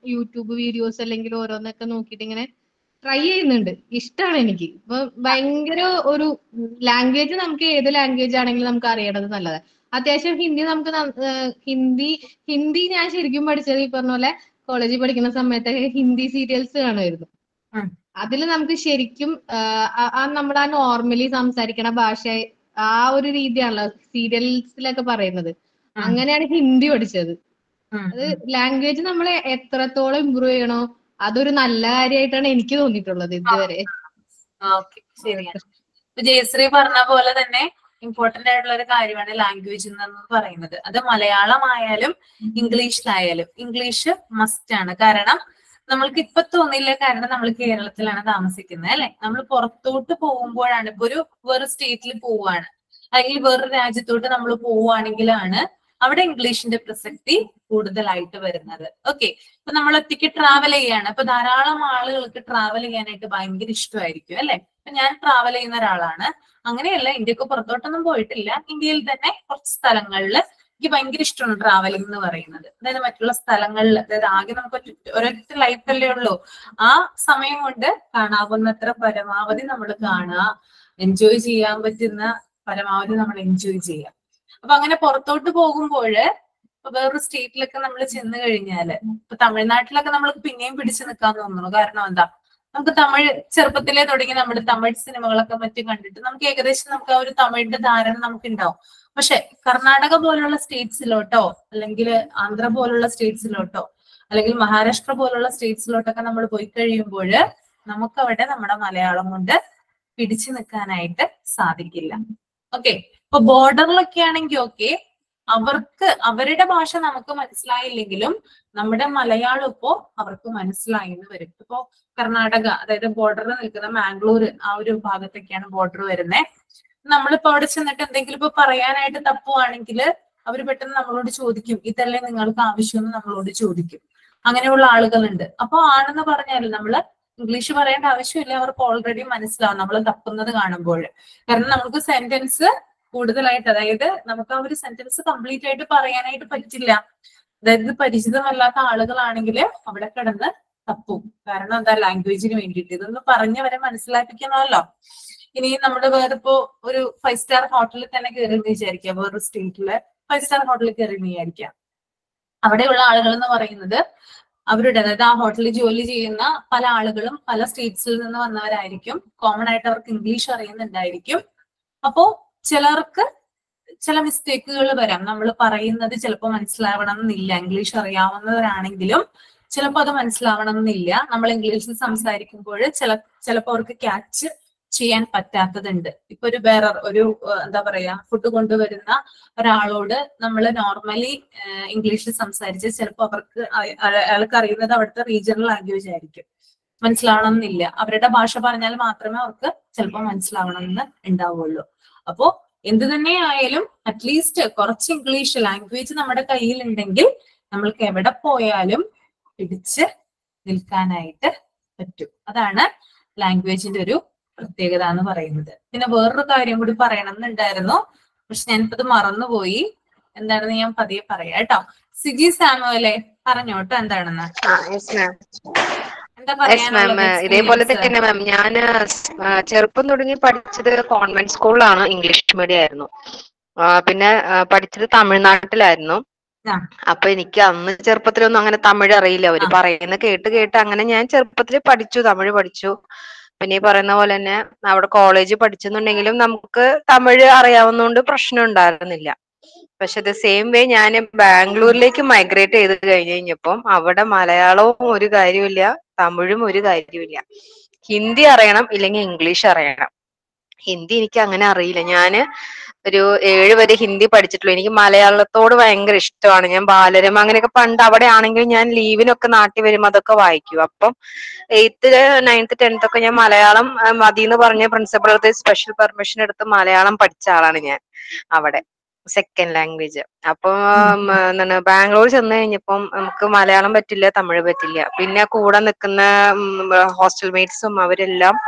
H: യൂട്യൂബ് വീഡിയോസ് അല്ലെങ്കിൽ ഓരോന്നൊക്കെ നോക്കിയിട്ട് ഇങ്ങനെ ട്രൈ ചെയ്യുന്നുണ്ട് ഇഷ്ടമാണ് എനിക്ക് ഇപ്പൊ ഭയങ്കര ഒരു ലാംഗ്വേജ് നമുക്ക് ഏത് ലാംഗ്വേജ് ആണെങ്കിലും നമുക്ക് അറിയണത് നല്ലതാണ് അത്യാവശ്യം ഹിന്ദി നമുക്ക് ന- ഏഹ് ഹിന്ദി ഹിന്ദി ഞാൻ ശരിക്കും പഠിച്ചത് ഈ പറഞ്ഞ പോലെ കോളേജിൽ പഠിക്കുന്ന സമയത്തൊക്കെ ഹിന്ദി സീരിയൽസ് കാണുമായിരുന്നു
A: ഉം.
H: അതിൽ നമുക്ക് ശരിക്കും ആഹ് ആ- ആ നമ്മുടെ ആ നോർമലി സംസാരിക്കണ ഭാഷ ആ ഒരു രീതിയാണല്ലോ സീരിയൽസിലൊക്കെ പറയുന്നത്
A: ഉം.
H: അങ്ങനെയാണ് ഹിന്ദി പഠിച്ചത്
A: ഉം,
H: അത് ലാംഗ്വേജ് നമ്മൾ എത്രത്തോളം ഇമ്പ്രൂവ് ചെയ്യണോ അതൊരു നല്ല കാര്യമായിട്ടാണ് എനിക്ക് തോന്നിയിട്ടുള്ളത് ഇതുവരെ
A: ഓക്കെ ശരിയാണ് ഇപ്പൊ ജയശ്രീ പറഞ്ഞ പോലെ തന്നെ ഇമ്പോർട്ടന്റ് ആയിട്ടുള്ള ഒരു കാര്യമാണ് ലാംഗ്വേജ് എന്ന് പറയുന്നത് അത് മലയാളമായാലും ഇംഗ്ലീഷിലായാലും ഇംഗ്ലീഷ് മസ്റ്റ് ആണ് കാരണം നമ്മൾക്ക് ഇപ്പൊ തോന്നില്ല കാരണം നമ്മൾ കേരളത്തിലാണ് താമസിക്കുന്നത് അല്ലെ നമ്മൾ പുറത്തോട്ട് പോകുമ്പോഴാണ് ഇപ്പൊ ഒരു വേറെ സ്റ്റേറ്റിൽ പോവാണ് അല്ലെങ്കിൽ വേറൊരു രാജ്യത്തോട്ട് നമ്മൾ പോവുകയാണെങ്കിലാണ് അവിടെ ഇംഗ്ലീഷിന്റെ പ്രസക്തി കൂടുതലായിട്ട് വരുന്നത് ഓക്കെ ഇപ്പൊ നമ്മൾ ഒറ്റയ്ക്ക് ട്രാവൽ ചെയ്യാണ് ഇപ്പൊ ധാരാളം ആളുകൾക്ക് ട്രാവൽ ചെയ്യാനായിട്ട് ഭയങ്കര ഇഷ്ടമായിരിക്കും അല്ലെ ഇപ്പൊ ഞാൻ ട്രാവൽ ചെയ്യുന്ന ഒരാളാണ് അങ്ങനെയല്ല ഇന്ത്യക്ക് പുറത്തോട്ടൊന്നും പോയിട്ടില്ല ഇന്ത്യയിൽ തന്നെ കുറച്ച് സ്ഥലങ്ങളിൽ എനിക്ക് ഭയങ്കര ഇഷ്ടമാണ് ട്രാവലിംഗ് എന്ന് പറയുന്നത് അതായത് മറ്റുള്ള സ്ഥലങ്ങളിൽ അതായത് ആകെ നമുക്ക് ഒറ്റ- ഒരൊറ്റ ലൈഫല്ലേ ഉള്ളൂ ആ സമയം കൊണ്ട് കാണാവുന്നത്ര പരമാവധി നമ്മൾ കാണുക എൻജോയ് ചെയ്യാൻ പറ്റുന്ന പരമാവധി നമ്മൾ എൻജോയ് ചെയ്യുക അപ്പൊ അങ്ങനെ പുറത്തോട്ട് പോകുമ്പോഴ് ഇപ്പൊ വേറൊരു സ്റ്റേറ്റിലൊക്കെ നമ്മൾ ചെന്ന് കഴിഞ്ഞാല് ഇപ്പൊ തമിഴ്നാട്ടിലൊക്കെ നമ്മൾ പിന്നെയും പിടിച്ചു നിൽക്കാൻ തോന്നുന്നു കാരണം എന്താ നമുക്ക് തമിഴ് ചെറുപ്പത്തിലേ തുടങ്ങി നമ്മുടെ തമിഴ് സിനിമകളൊക്കെ മറ്റും കണ്ടിട്ട് നമുക്ക് ഏകദേശം നമുക്ക് ആ ഒരു തമിഴിന്റെ ധാരണ നമുക്ക് ഉണ്ടാവും പക്ഷെ കർണാടക പോലുള്ള സ്റ്റേറ്റ്സിലോട്ടോ അല്ലെങ്കിൽ ആന്ധ്ര പോലുള്ള സ്റ്റേറ്റ്സിലോട്ടോ അല്ലെങ്കിൽ മഹാരാഷ്ട്ര പോലുള്ള സ്റ്റേറ്റ്സിലോട്ടൊക്കെ നമ്മൾ പോയി കഴിയുമ്പോൾ നമുക്ക് അവിടെ നമ്മുടെ മലയാളം കൊണ്ട് പിടിച്ചു നിൽക്കാനായിട്ട് സാധിക്കില്ല ഓക്കെ ഇപ്പൊ ബോർഡറിലൊക്കെ ആണെങ്കിൽ ഓക്കെ അവർക്ക് അവരുടെ ഭാഷ നമുക്ക് മനസ്സിലായില്ലെങ്കിലും നമ്മുടെ മലയാളം ഇപ്പോ അവർക്ക് മനസ്സിലായി എന്ന് വരും ഇപ്പോ കർണാടക അതായത് ബോർഡറിൽ നിൽക്കുന്ന മാംഗ്ലൂർ ആ ഒരു ഭാഗത്തൊക്കെയാണ് ബോർഡർ വരുന്നത് നമ്മളിപ്പോ അവിടെ ചെന്നിട്ട് എന്തെങ്കിലും ഇപ്പൊ പറയാനായിട്ട് തപ്പുവാണെങ്കിൽ അവർ പെട്ടെന്ന് നമ്മളോട് ചോദിക്കും ഇതല്ലേ നിങ്ങൾക്ക് ആവശ്യമെന്ന് നമ്മളോട് ചോദിക്കും അങ്ങനെയുള്ള ആളുകളുണ്ട് അപ്പൊ ആണെന്ന് പറഞ്ഞാൽ നമ്മള് ഇംഗ്ലീഷ് പറയേണ്ട ആവശ്യമില്ല അവർക്ക് ഓൾറെഡി മനസ്സിലാവും നമ്മൾ തപ്പുന്നത് കാണുമ്പോൾ കാരണം നമുക്ക് സെന്റൻസ് കൂടുതലായിട്ട് അതായത് നമുക്ക് ആ ഒരു സെന്റൻസ് കംപ്ലീറ്റ് ആയിട്ട് പറയാനായിട്ട് പറ്റില്ല അതായത് പരിചിതമല്ലാത്ത ആളുകളാണെങ്കിൽ അവിടെ കിടന്ന് തപ്പും കാരണം എന്താ ലാംഗ്വേജിന് വേണ്ടിയിട്ട് ഇതൊന്ന് പറഞ്ഞവരെ മനസ്സിലാക്കിക്കണമല്ലോ ഇനി നമ്മുടെ വേറെ ഇപ്പോ ഒരു ഫൈവ് സ്റ്റാർ ഹോട്ടലിൽ തന്നെ കയറി എന്ന് വിചാരിക്കാം വേറൊരു സ്റ്റേറ്റില് ഫൈവ് സ്റ്റാർ ഹോട്ടലിൽ കയറി എന്ന് വിചാരിക്കാം അവിടെയുള്ള ആളുകൾ എന്ന് പറയുന്നത് അവരുടെ അതായത് ആ ഹോട്ടലിൽ ജോലി ചെയ്യുന്ന പല ആളുകളും പല സ്റ്റേറ്റ്സിൽ നിന്ന് വന്നവരായിരിക്കും കോമൺ ആയിട്ട് അവർക്ക് ഇംഗ്ലീഷ് അറിയുന്നുണ്ടായിരിക്കും അപ്പോ ചിലർക്ക് ചില മിസ്റ്റേക്കുകൾ വരാം നമ്മൾ പറയുന്നത് ചിലപ്പോൾ മനസ്സിലാവണം എന്നില്ല ഇംഗ്ലീഷ് അറിയാവുന്നവരാണെങ്കിലും ചിലപ്പോൾ അത് മനസ്സിലാവണം എന്നില്ല നമ്മൾ ഇംഗ്ലീഷിൽ സംസാരിക്കുമ്പോൾ ചില ചിലപ്പോൾ അവർക്ക് ക്യാച്ച് ചെയ്യാൻ പറ്റാത്തതുണ്ട് ഇപ്പൊ ഒരു വേറെ ഒരു ഏഹ്, എന്താ പറയാ ഫുഡ് കൊണ്ടുവരുന്ന ഒരാളോട് നമ്മൾ നോർമലി ഇംഗ്ലീഷിൽ സംസാരിച്ച് ചിലപ്പോൾ അവർക്ക് അയ- അയ- അയാൾക്ക് അറിയുന്നത് അവിടുത്തെ റീജിയണൽ ലാംഗ്വേജ് ആയിരിക്കും മനസ്സിലാവണം എന്നില്ല അവരുടെ ഭാഷ പറഞ്ഞാൽ മാത്രമേ അവർക്ക് ചിലപ്പോൾ മനസ്സിലാവണം എന്ന് ഉണ്ടാവുള്ളൂ അപ്പോ എന്ത് തന്നെ ആയാലും അറ്റ്ലീസ്റ്റ് കുറച്ച് ഇംഗ്ലീഷ് ലാംഗ്വേജ് നമ്മുടെ കയ്യിൽ ഉണ്ടെങ്കിൽ നമ്മൾക്ക് എവിടെ പോയാലും പിടിച്ച് നിൽക്കാനായിട്ട് പറ്റും അതാണ് ലാംഗ്വേജിന്റെ ഒരു പ്രത്യേകത എന്ന് പറയുന്നത് പിന്നെ വേറൊരു കാര്യം കൂടി പറയണം എന്നുണ്ടായിരുന്നു പക്ഷെ ഞാനിപ്പത് മറന്നുപോയി എന്താണെന്ന് ഞാൻ പതിയെ പറയാം കേട്ടോ സിജി സാമുവലെ പറഞ്ഞോട്ടോ എന്താണെന്ന്
I: യെസ് മാം
A: എന്താ
I: യെസ് മാം
A: പറയാനുള്ളത്
I: ഇതേപോലെ
A: experience?
I: തന്നെ മാം ഞാൻ ചെറുപ്പം തുടങ്ങി പഠിച്ചത് കോൺവെന്റ് സ്കൂളിലാണ് ഇംഗ്ലീഷ് മീഡിയം ആയിരുന്നു ആ, പിന്നെ ആ, പഠിച്ചത് തമിഴ്നാട്ടിലായിരുന്നു
A: ആ.
I: അപ്പൊ എനിക്ക് അന്ന് ചെറുപ്പത്തിലൊന്നും അങ്ങനെ തമിഴ് അറിയില്ല അവര്
A: ആ.
I: പറയുന്ന കേട്ട് കേട്ട് അങ്ങനെ ഞാൻ ചെറുപ്പത്തിൽ പഠിച്ചു തമിഴ് പഠിച്ചു പിന്നെ ഈ പറയുന്ന പോലെ തന്നെ അവിടെ കോളേജ് പഠിച്ചെന്നുണ്ടെങ്കിലും നമുക്ക് തമിഴ് അറിയാവുന്നതുകൊണ്ട് പ്രശ്നം ഉണ്ടായിരുന്നില്ല പക്ഷെ ദ സെയിം വേ ഞാൻ ബാംഗ്ലൂരിലേക്ക് മൈഗ്രേറ്റ് ചെയ്ത് കഴിഞ്ഞ് കഴിഞ്ഞപ്പം അവിടെ മലയാളവും ഒരു കാര്യമില്ല തമിഴും ഒരു കാര്യമില്ല ഹിന്ദി അറിയണം ഇല്ലെങ്കിൽ ഇംഗ്ലീഷ് അറിയണം ഹിന്ദി എനിക്ക് അങ്ങനെ അറിയില്ല ഞാന് ഒരു ഏഴ് വരെ ഹിന്ദി പഠിച്ചിട്ടുള്ളൂ എനിക്ക് മലയാളത്തോട് ഭയങ്കര ഇഷ്ടമാണ് ഞാൻ ബാലരമ അങ്ങനെയൊക്കെ പണ്ട് അവിടെ ആണെങ്കിൽ ഞാൻ ലീവിനൊക്കെ നാട്ടിൽ വരുമ്പോൾ അതൊക്കെ വായിക്കും അപ്പം എയ്ത്ത് നയൻത്ത് ടെൻത്ത് ഒക്കെ ഞാൻ മലയാളം ആ, മതി എന്ന് പറഞ്ഞ പ്രിൻസിപ്പൾ അടുത്ത് സ്പെഷ്യൽ പെർമിഷൻ എടുത്ത് മലയാളം പഠിച്ച ആളാണ് ഞാൻ അവിടെ സെക്കൻഡ് ലാംഗ്വേജ് അപ്പൊ ഉം, എന്താണ് ബാംഗ്ലൂർ ചെന്ന് കഴിഞ്ഞപ്പം നമുക്ക് മലയാളം പറ്റില്ല തമിഴ് പറ്റില്ല പിന്നെ കൂടെ നിൽക്കുന്ന ഹോസ്റ്റൽ മേറ്റ്സും അവരെല്ലാം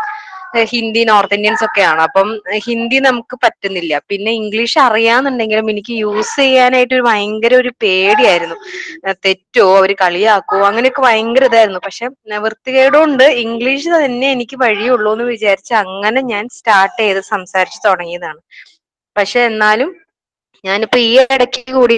I: ഏഹ് ഹിന്ദി നോർത്ത് ഇന്ത്യൻസ് ഒക്കെയാണ് അപ്പം ഏഹ് ഹിന്ദി നമുക്ക് പറ്റുന്നില്ല പിന്നെ ഇംഗ്ലീഷ് അറിയാന്നുണ്ടെങ്കിലും എനിക്ക് യൂസ് ചെയ്യാനായിട്ട് ഒരു ഭയങ്കര ഒരു പേടിയായിരുന്നു ഏഹ് തെറ്റോ അവര് കളിയാക്കോ അങ്ങനെയൊക്കെ ഭയങ്കര ഇതായിരുന്നു പക്ഷെ വൃത്തികേടുകൊണ്ട് ഇംഗ്ലീഷ് തന്നെ എനിക്ക് വഴിയുള്ളൂ എന്ന് വിചാരിച്ച് അങ്ങനെ ഞാൻ സ്റ്റാർട്ട് ചെയ്ത് സംസാരിച്ച് തുടങ്ങിയതാണ് പക്ഷെ എന്നാലും ഞാനിപ്പോ ഈ ഇടയ്ക്ക് കൂടി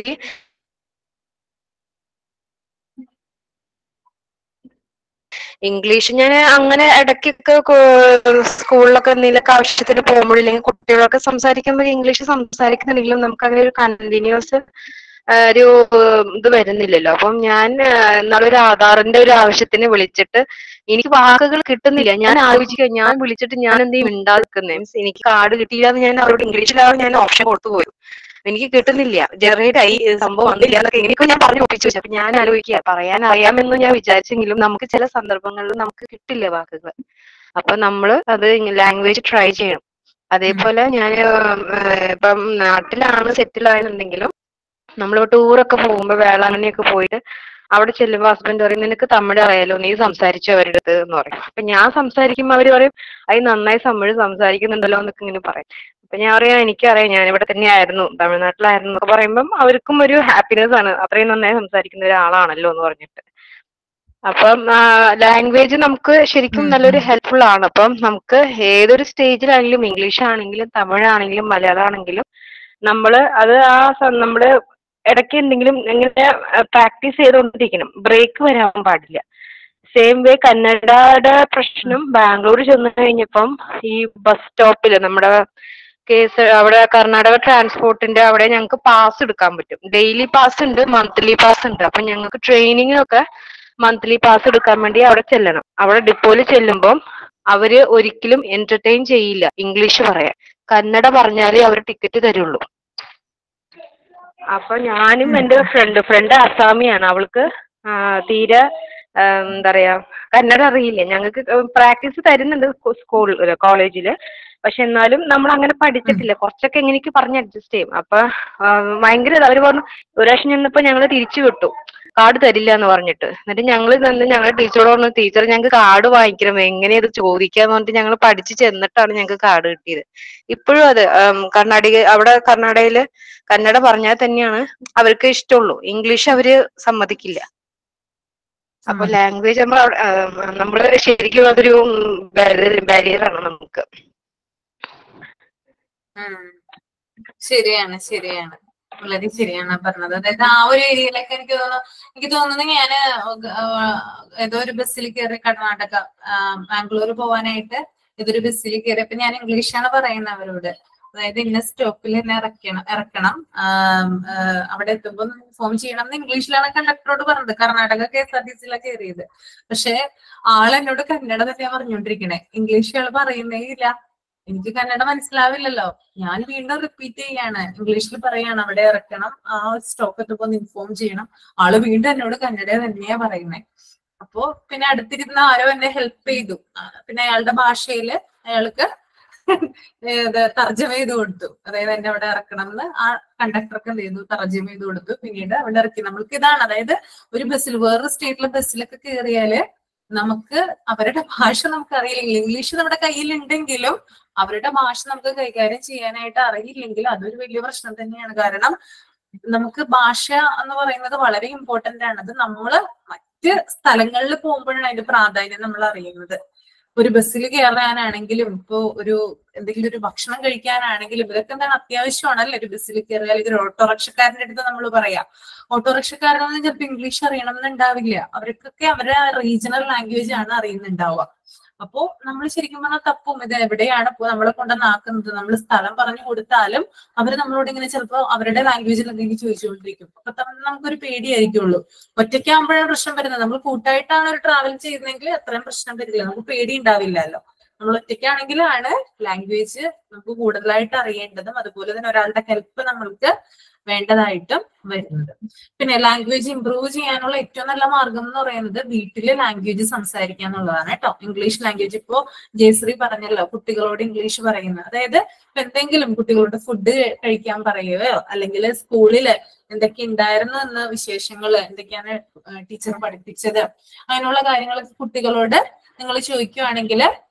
I: ഇംഗ്ലീഷ് ഞാൻ അങ്ങനെ ഇടയ്ക്കൊക്കെ കോ- സ്കൂളിലൊക്കെ എന്തെങ്കിലുമൊക്കെ ആവശ്യത്തിന് പോകുമ്പോഴില്ലെങ്കിൽ കുട്ടികളൊക്കെ സംസാരിക്കുമ്പോൾ ഇംഗ്ലീഷ് സംസാരിക്കുന്നുണ്ടെങ്കിലും നമുക്ക് അങ്ങനെ ഒരു കണ്ടിന്യൂസ് ഒരു ഏഹ്, ഇത് വരുന്നില്ലല്ലോ അപ്പം ഞാൻ ഏഹ്, ഇന്നാളൊരു ആധാറിന്റെ ഒരു ആവശ്യത്തിന് വിളിച്ചിട്ട് എനിക്ക് വാക്കുകൾ കിട്ടുന്നില്ല ഞാൻ ആലോചിക്കുക ഞാൻ വിളിച്ചിട്ട് ഞാൻ എന്തെങ്കിലും മിണ്ടാതിരിക്കുന്നേ മീൻസ് എനിക്ക് കാർഡ് കിട്ടിയില്ല എന്ന് ഞാൻ അവരോട് ഇംഗ്ലീഷിലാണ് ഞാൻ ഓപ്ഷൻ കൊടുത്തു പോയി എനിക്ക് കിട്ടുന്നില്ല ജനറേറ്റ് ആയി ഏഹ് സംഭവം വന്നില്ല എന്നൊക്കെ എങ്ങനെയൊക്കെ ഞാൻ പറഞ്ഞു ഒപ്പിച്ചു വെച്ചു അപ്പൊ ഞാൻ ആലോചിക്കുക പറയാൻ അറിയാമെന്ന് ഞാൻ വിചാരിച്ചെങ്കിലും നമുക്ക് ചില സന്ദർഭങ്ങളിൽ നമുക്ക് കിട്ടില്ല വാക്കുകൾ അപ്പൊ നമ്മള് അത് ലാംഗ്വേജ് ട്രൈ ചെയ്യണം അതേപോലെ ഞാൻ ഇപ്പം നാട്ടിലാണ് സെറ്റിൽ ആയെന്നുണ്ടെങ്കിലും നമ്മളിപ്പോ ടൂറൊക്കെ പോകുമ്പോ വേളാങ്കണ്ണിയൊക്കെ പോയിട്ട് അവിടെ ചെല്ലുമ്പോ ഹസ്ബൻഡ് പറയും നിനക്ക് തമിഴ് അറിയാലോ നീ സംസാരിച്ചു അവരുടെ അടുത്ത് എന്ന് പറയും അപ്പൊ ഞാൻ സംസാരിക്കുമ്പോ അവര് പറയും അത് നന്നായി തമിഴ് സംസാരിക്കുന്നുണ്ടല്ലോ എന്നൊക്കെ ഇങ്ങനെ പറയും അപ്പൊ ഞാൻ പറയാം എനിക്കറിയാം ഞാൻ ഇവിടെ തന്നെയായിരുന്നു തമിഴ്നാട്ടിലായിരുന്നു എന്നൊക്കെ പറയുമ്പം അവർക്കും ഒരു ഹാപ്പിനെസ് ആണ് അത്രയും നന്നായി സംസാരിക്കുന്ന ഒരാളാണല്ലോ എന്ന് പറഞ്ഞിട്ട് അപ്പം ലാംഗ്വേജ് നമുക്ക് ശരിക്കും നല്ലൊരു ഹെൽപ്ഫുൾ ആണ് അപ്പം നമുക്ക് ഏതൊരു സ്റ്റേജിലാണെങ്കിലും ഇംഗ്ലീഷ് ആണെങ്കിലും തമിഴ് ആണെങ്കിലും മലയാളം ആണെങ്കിലും നമ്മള് അത് ആ സ- നമ്മള് ഇടയ്ക്ക് എന്തെങ്കിലും ഇങ്ങനെ പ്രാക്ടീസ് ചെയ്തുകൊണ്ടിരിക്കണം ബ്രേക്ക് വരാൻ പാടില്ല സെയിം വേ കന്നഡയുടെ പ്രശ്നം ബാംഗ്ലൂർ ചെന്ന് കഴിഞ്ഞപ്പം ഈ ബസ് സ്റ്റോപ്പിൽ നമ്മുടെ കേസ് അവിടെ കർണാടക ട്രാൻസ്പോർട്ടിന്റെ അവിടെ ഞങ്ങൾക്ക് പാസ് എടുക്കാൻ പറ്റും ഡെയിലി പാസ് ഉണ്ട് മന്ത്ലി പാസ് ഉണ്ട് അപ്പൊ ഞങ്ങൾക്ക് ട്രെയിനിങ്ങിനൊക്കെ മന്ത്ലി പാസ് എടുക്കാൻ വേണ്ടി അവിടെ ചെല്ലണം അവിടെ ഡിപ്പോയിൽ ചെല്ലുമ്പം അവര് ഒരിക്കലും എന്റർടൈൻ ചെയ്യില്ല ഇംഗ്ലീഷ് പറയാൻ കന്നഡ പറഞ്ഞാലേ അവർ ടിക്കറ്റ് തരുള്ളൂ അപ്പൊ ഞാനും എന്റെ ഫ്രണ്ട് ഫ്രണ്ട് അസാമിയാണ് അവൾക്ക് ആ, തീരെ ആ, എന്താ പറയാ കന്നഡ അറിയില്ല ഞങ്ങൾക്ക് പ്രാക്ടീസ് തരുന്നുണ്ട് സ്കൂൾ കോളേജില് പക്ഷെ എന്നാലും നമ്മൾ അങ്ങനെ പഠിച്ചിട്ടില്ല കുറച്ചൊക്കെ എങ്ങനെയൊക്കെ പറഞ്ഞ് അഡ്ജസ്റ്റ് ചെയ്യും അപ്പൊ ആ, ഭയങ്കര ഇത്. അവര് പറഞ്ഞു ഒരു പ്രാവശ്യം ചെന്നപ്പോ ഞങ്ങള് തിരിച്ചു വിട്ടു കാർഡ് തരില്ല എന്ന് പറഞ്ഞിട്ട് എന്നിട്ട് ഞങ്ങൾ നിന്ന് ഞങ്ങളുടെ ടീച്ചറോട് പറഞ്ഞു ടീച്ചർ ഞങ്ങൾക്ക് കാർഡ് വാങ്ങിക്കണം എങ്ങനെയാ ഇത് ചോദിക്കാന്ന് പറഞ്ഞിട്ട് ഞങ്ങൾ പഠിച്ച് ചെന്നിട്ടാണ് ഞങ്ങൾക്ക് കാർഡ് കിട്ടിയത് ഇപ്പോഴും അത് ഉം, കർണാടക അവിടെ കർണാടകയില് കന്നഡ പറഞ്ഞാൽ തന്നെയാണ് അവർക്ക് ഇഷ്ടമുള്ളൂ ഇംഗ്ലീഷ് അവര് സമ്മതിക്കില്ല അപ്പൊ ലാംഗ്വേജ് നമ്മൾ അവിടെ, ആ, നമ്മള് ശരിക്കും അതൊരു ബാരിയർ ആണ് നമുക്ക്
A: ഉം. ശരിയാണ് ശരിയാണ് വളരെ ശരിയാണ് പറഞ്ഞത് അതായത് ആ ഒരു ഏരിയയിലൊക്കെ എനിക്ക് തോന്നുന്നു എനിക്ക് തോന്നുന്നു ഞാന് ആ, ഏതോ ഒരു ബസ്സിൽ കയറി കർണാടക ആ, ബാംഗ്ലൂർ പോവാനായിട്ട് ഇതൊരു ബസ്സിൽ കയറിയപ്പോ ഞാൻ ഇംഗ്ലീഷാണ് പറയുന്നത് അവരോട് അതായത് ഇന്ന സ്റ്റോപ്പിൽ എന്നെ ഇറക്കണം ഇറക്കണം ആം, ആ, അവിടെ എത്തുമ്പോൾ ഇൻഫോം ചെയ്യണം എന്ന് ഇംഗ്ലീഷിലാണ് കണ്ടക്ടറോട് പറഞ്ഞത് Karnataka K S R T സിയിലാണ് കയറിയത് പക്ഷെ ആൾ എന്നോട് കന്നഡ തന്നെയാ പറഞ്ഞോണ്ടിരിക്കണേ ഇംഗ്ലീഷ് ആള് പറയുന്നേ ഇല്ല എനിക്ക് കന്നഡ മനസ്സിലാവില്ലല്ലോ ഞാൻ വീണ്ടും റിപ്പീറ്റ് ചെയ്യാണ് ഇംഗ്ലീഷിൽ പറയാണ് അവിടെ ഇറക്കണം ആ സ്റ്റോപ്പ് എത്തുമ്പോ ഒന്ന് ഇൻഫോം ചെയ്യണം ആള് വീണ്ടും എന്നോട് കന്നഡ തന്നെയാ പറയുന്നത് അപ്പോ പിന്നെ അടുത്തിരുന്ന ആരോ എന്നെ ഹെൽപ്പ് ചെയ്തു ആ, പിന്നെ അയാളുടെ ഭാഷയില് അയാൾക്ക് ഇത് തർജ്ജമ ചെയ്ത് കൊടുത്തു അതായത് എന്നെ അവിടെ ഇറക്കണം എന്ന് ആ കണ്ടക്ടർക്ക് എന്ത് ചെയ്തു തർജ്ജമ ചെയ്ത് കൊടുത്തു പിന്നീട് അവിടെ ഇറക്കി നമ്മൾക്ക് ഇതാണ് അതായത് ഒരു ബസ്സിൽ വേറൊരു സ്റ്റേറ്റിലെ ബസ്സിലൊക്കെ കയറിയാല് നമുക്ക് അവരുടെ ഭാഷ നമുക്ക് അറിയില്ലെങ്കിൽ ഇംഗ്ലീഷ് നമ്മുടെ കയ്യിലുണ്ടെങ്കിലും അവരുടെ ഭാഷ നമുക്ക് കൈകാര്യം ചെയ്യാനായിട്ട് അറിയില്ലെങ്കിൽ അതൊരു വലിയ പ്രശ്നം തന്നെയാണ് കാരണം നമുക്ക് ഭാഷ എന്ന് പറയുന്നത് വളരെ ഇമ്പോർട്ടന്റ് ആണ് അത് നമ്മള് മറ്റ് സ്ഥലങ്ങളിൽ പോകുമ്പോഴാണ് അതിന്റെ പ്രാധാന്യം നമ്മൾ അറിയുന്നത് ഒരു ബസ്സിൽ കയറാനാണെങ്കിലും ഇപ്പോ ഒരു എന്തെങ്കിലും ഒരു ഭക്ഷണം കഴിക്കാനാണെങ്കിലും ഇതൊക്കെ എന്താണ് അത്യാവശ്യമാണല്ലേ ഒരു ബസ്സിൽ കയറുക അല്ലെങ്കിൽ ഒരു ഓട്ടോറിക്ഷക്കാരന്റെ അടുത്ത് നമ്മൾ പറയാം ഓട്ടോറിക്ഷക്കാരനൊന്നും ചിലപ്പോൾ ഇംഗ്ലീഷ് അറിയണം എന്നുണ്ടാവില്ല അവർക്കൊക്കെ അവരുടെ റീജിയണൽ ലാംഗ്വേജ് ആണ് അറിയുന്നുണ്ടാവുക അപ്പോ നമ്മൾ ശരിക്കും പറഞ്ഞാൽ തപ്പും ഇത് എവിടെയാണ് ഇപ്പോ നമ്മളെ കൊണ്ടുവന്നാക്കുന്നത് നമ്മൾ സ്ഥലം പറഞ്ഞു കൊടുത്താലും അവർ നമ്മളോട് ഇങ്ങനെ ചിലപ്പോ അവരുടെ ലാംഗ്വേജിൽ എന്തെങ്കിലും ചോദിച്ചുകൊണ്ടിരിക്കും അപ്പൊ തന്നെ നമുക്കൊരു പേടിയായിരിക്കുള്ളൂ ഒറ്റയ്ക്കാകുമ്പോഴാണ് പ്രശ്നം വരുന്നത് നമ്മൾ കൂട്ടായിട്ടാണ് ഒരു ട്രാവൽ ചെയ്യുന്നതെങ്കിൽ അത്രയും പ്രശ്നം വരില്ല നമുക്ക് പേടി ഉണ്ടാവില്ലല്ലോ നമ്മൾ ഒറ്റയ്ക്കാണെങ്കിലാണ് ലാംഗ്വേജ് നമുക്ക് കൂടുതലായിട്ട് അറിയേണ്ടതും അതുപോലെ തന്നെ ഒരാളുടെ ഹെൽപ്പ് നമ്മൾക്ക് വേണ്ടതായിട്ടും വരുന്നത് പിന്നെ ലാംഗ്വേജ് ഇംപ്രൂവ് ചെയ്യാനുള്ള ഏറ്റവും നല്ല മാർഗം എന്ന് പറയുന്നത് വീട്ടില് ലാംഗ്വേജ് സംസാരിക്കുക എന്നുള്ളതാണ് കേട്ടോ ഇംഗ്ലീഷ് ലാംഗ്വേജ് ഇപ്പോ ജയശ്രീ പറഞ്ഞല്ലോ കുട്ടികളോട് ഇംഗ്ലീഷ് പറയുന്നത് അതായത് ഇപ്പൊ എന്തെങ്കിലും കുട്ടികളോട് ഫുഡ് കഴിക്കാൻ പറയുകയോ അല്ലെങ്കിൽ സ്കൂളില് എന്തൊക്കെ ഉണ്ടായിരുന്നു എന്ന വിശേഷങ്ങൾ എന്തൊക്കെയാണ് ടീച്ചർ പഠിപ്പിച്ചത് അങ്ങനെയുള്ള കാര്യങ്ങളൊക്കെ കുട്ടികളോട് നിങ്ങൾ ചോദിക്കുവാണെങ്കിൽ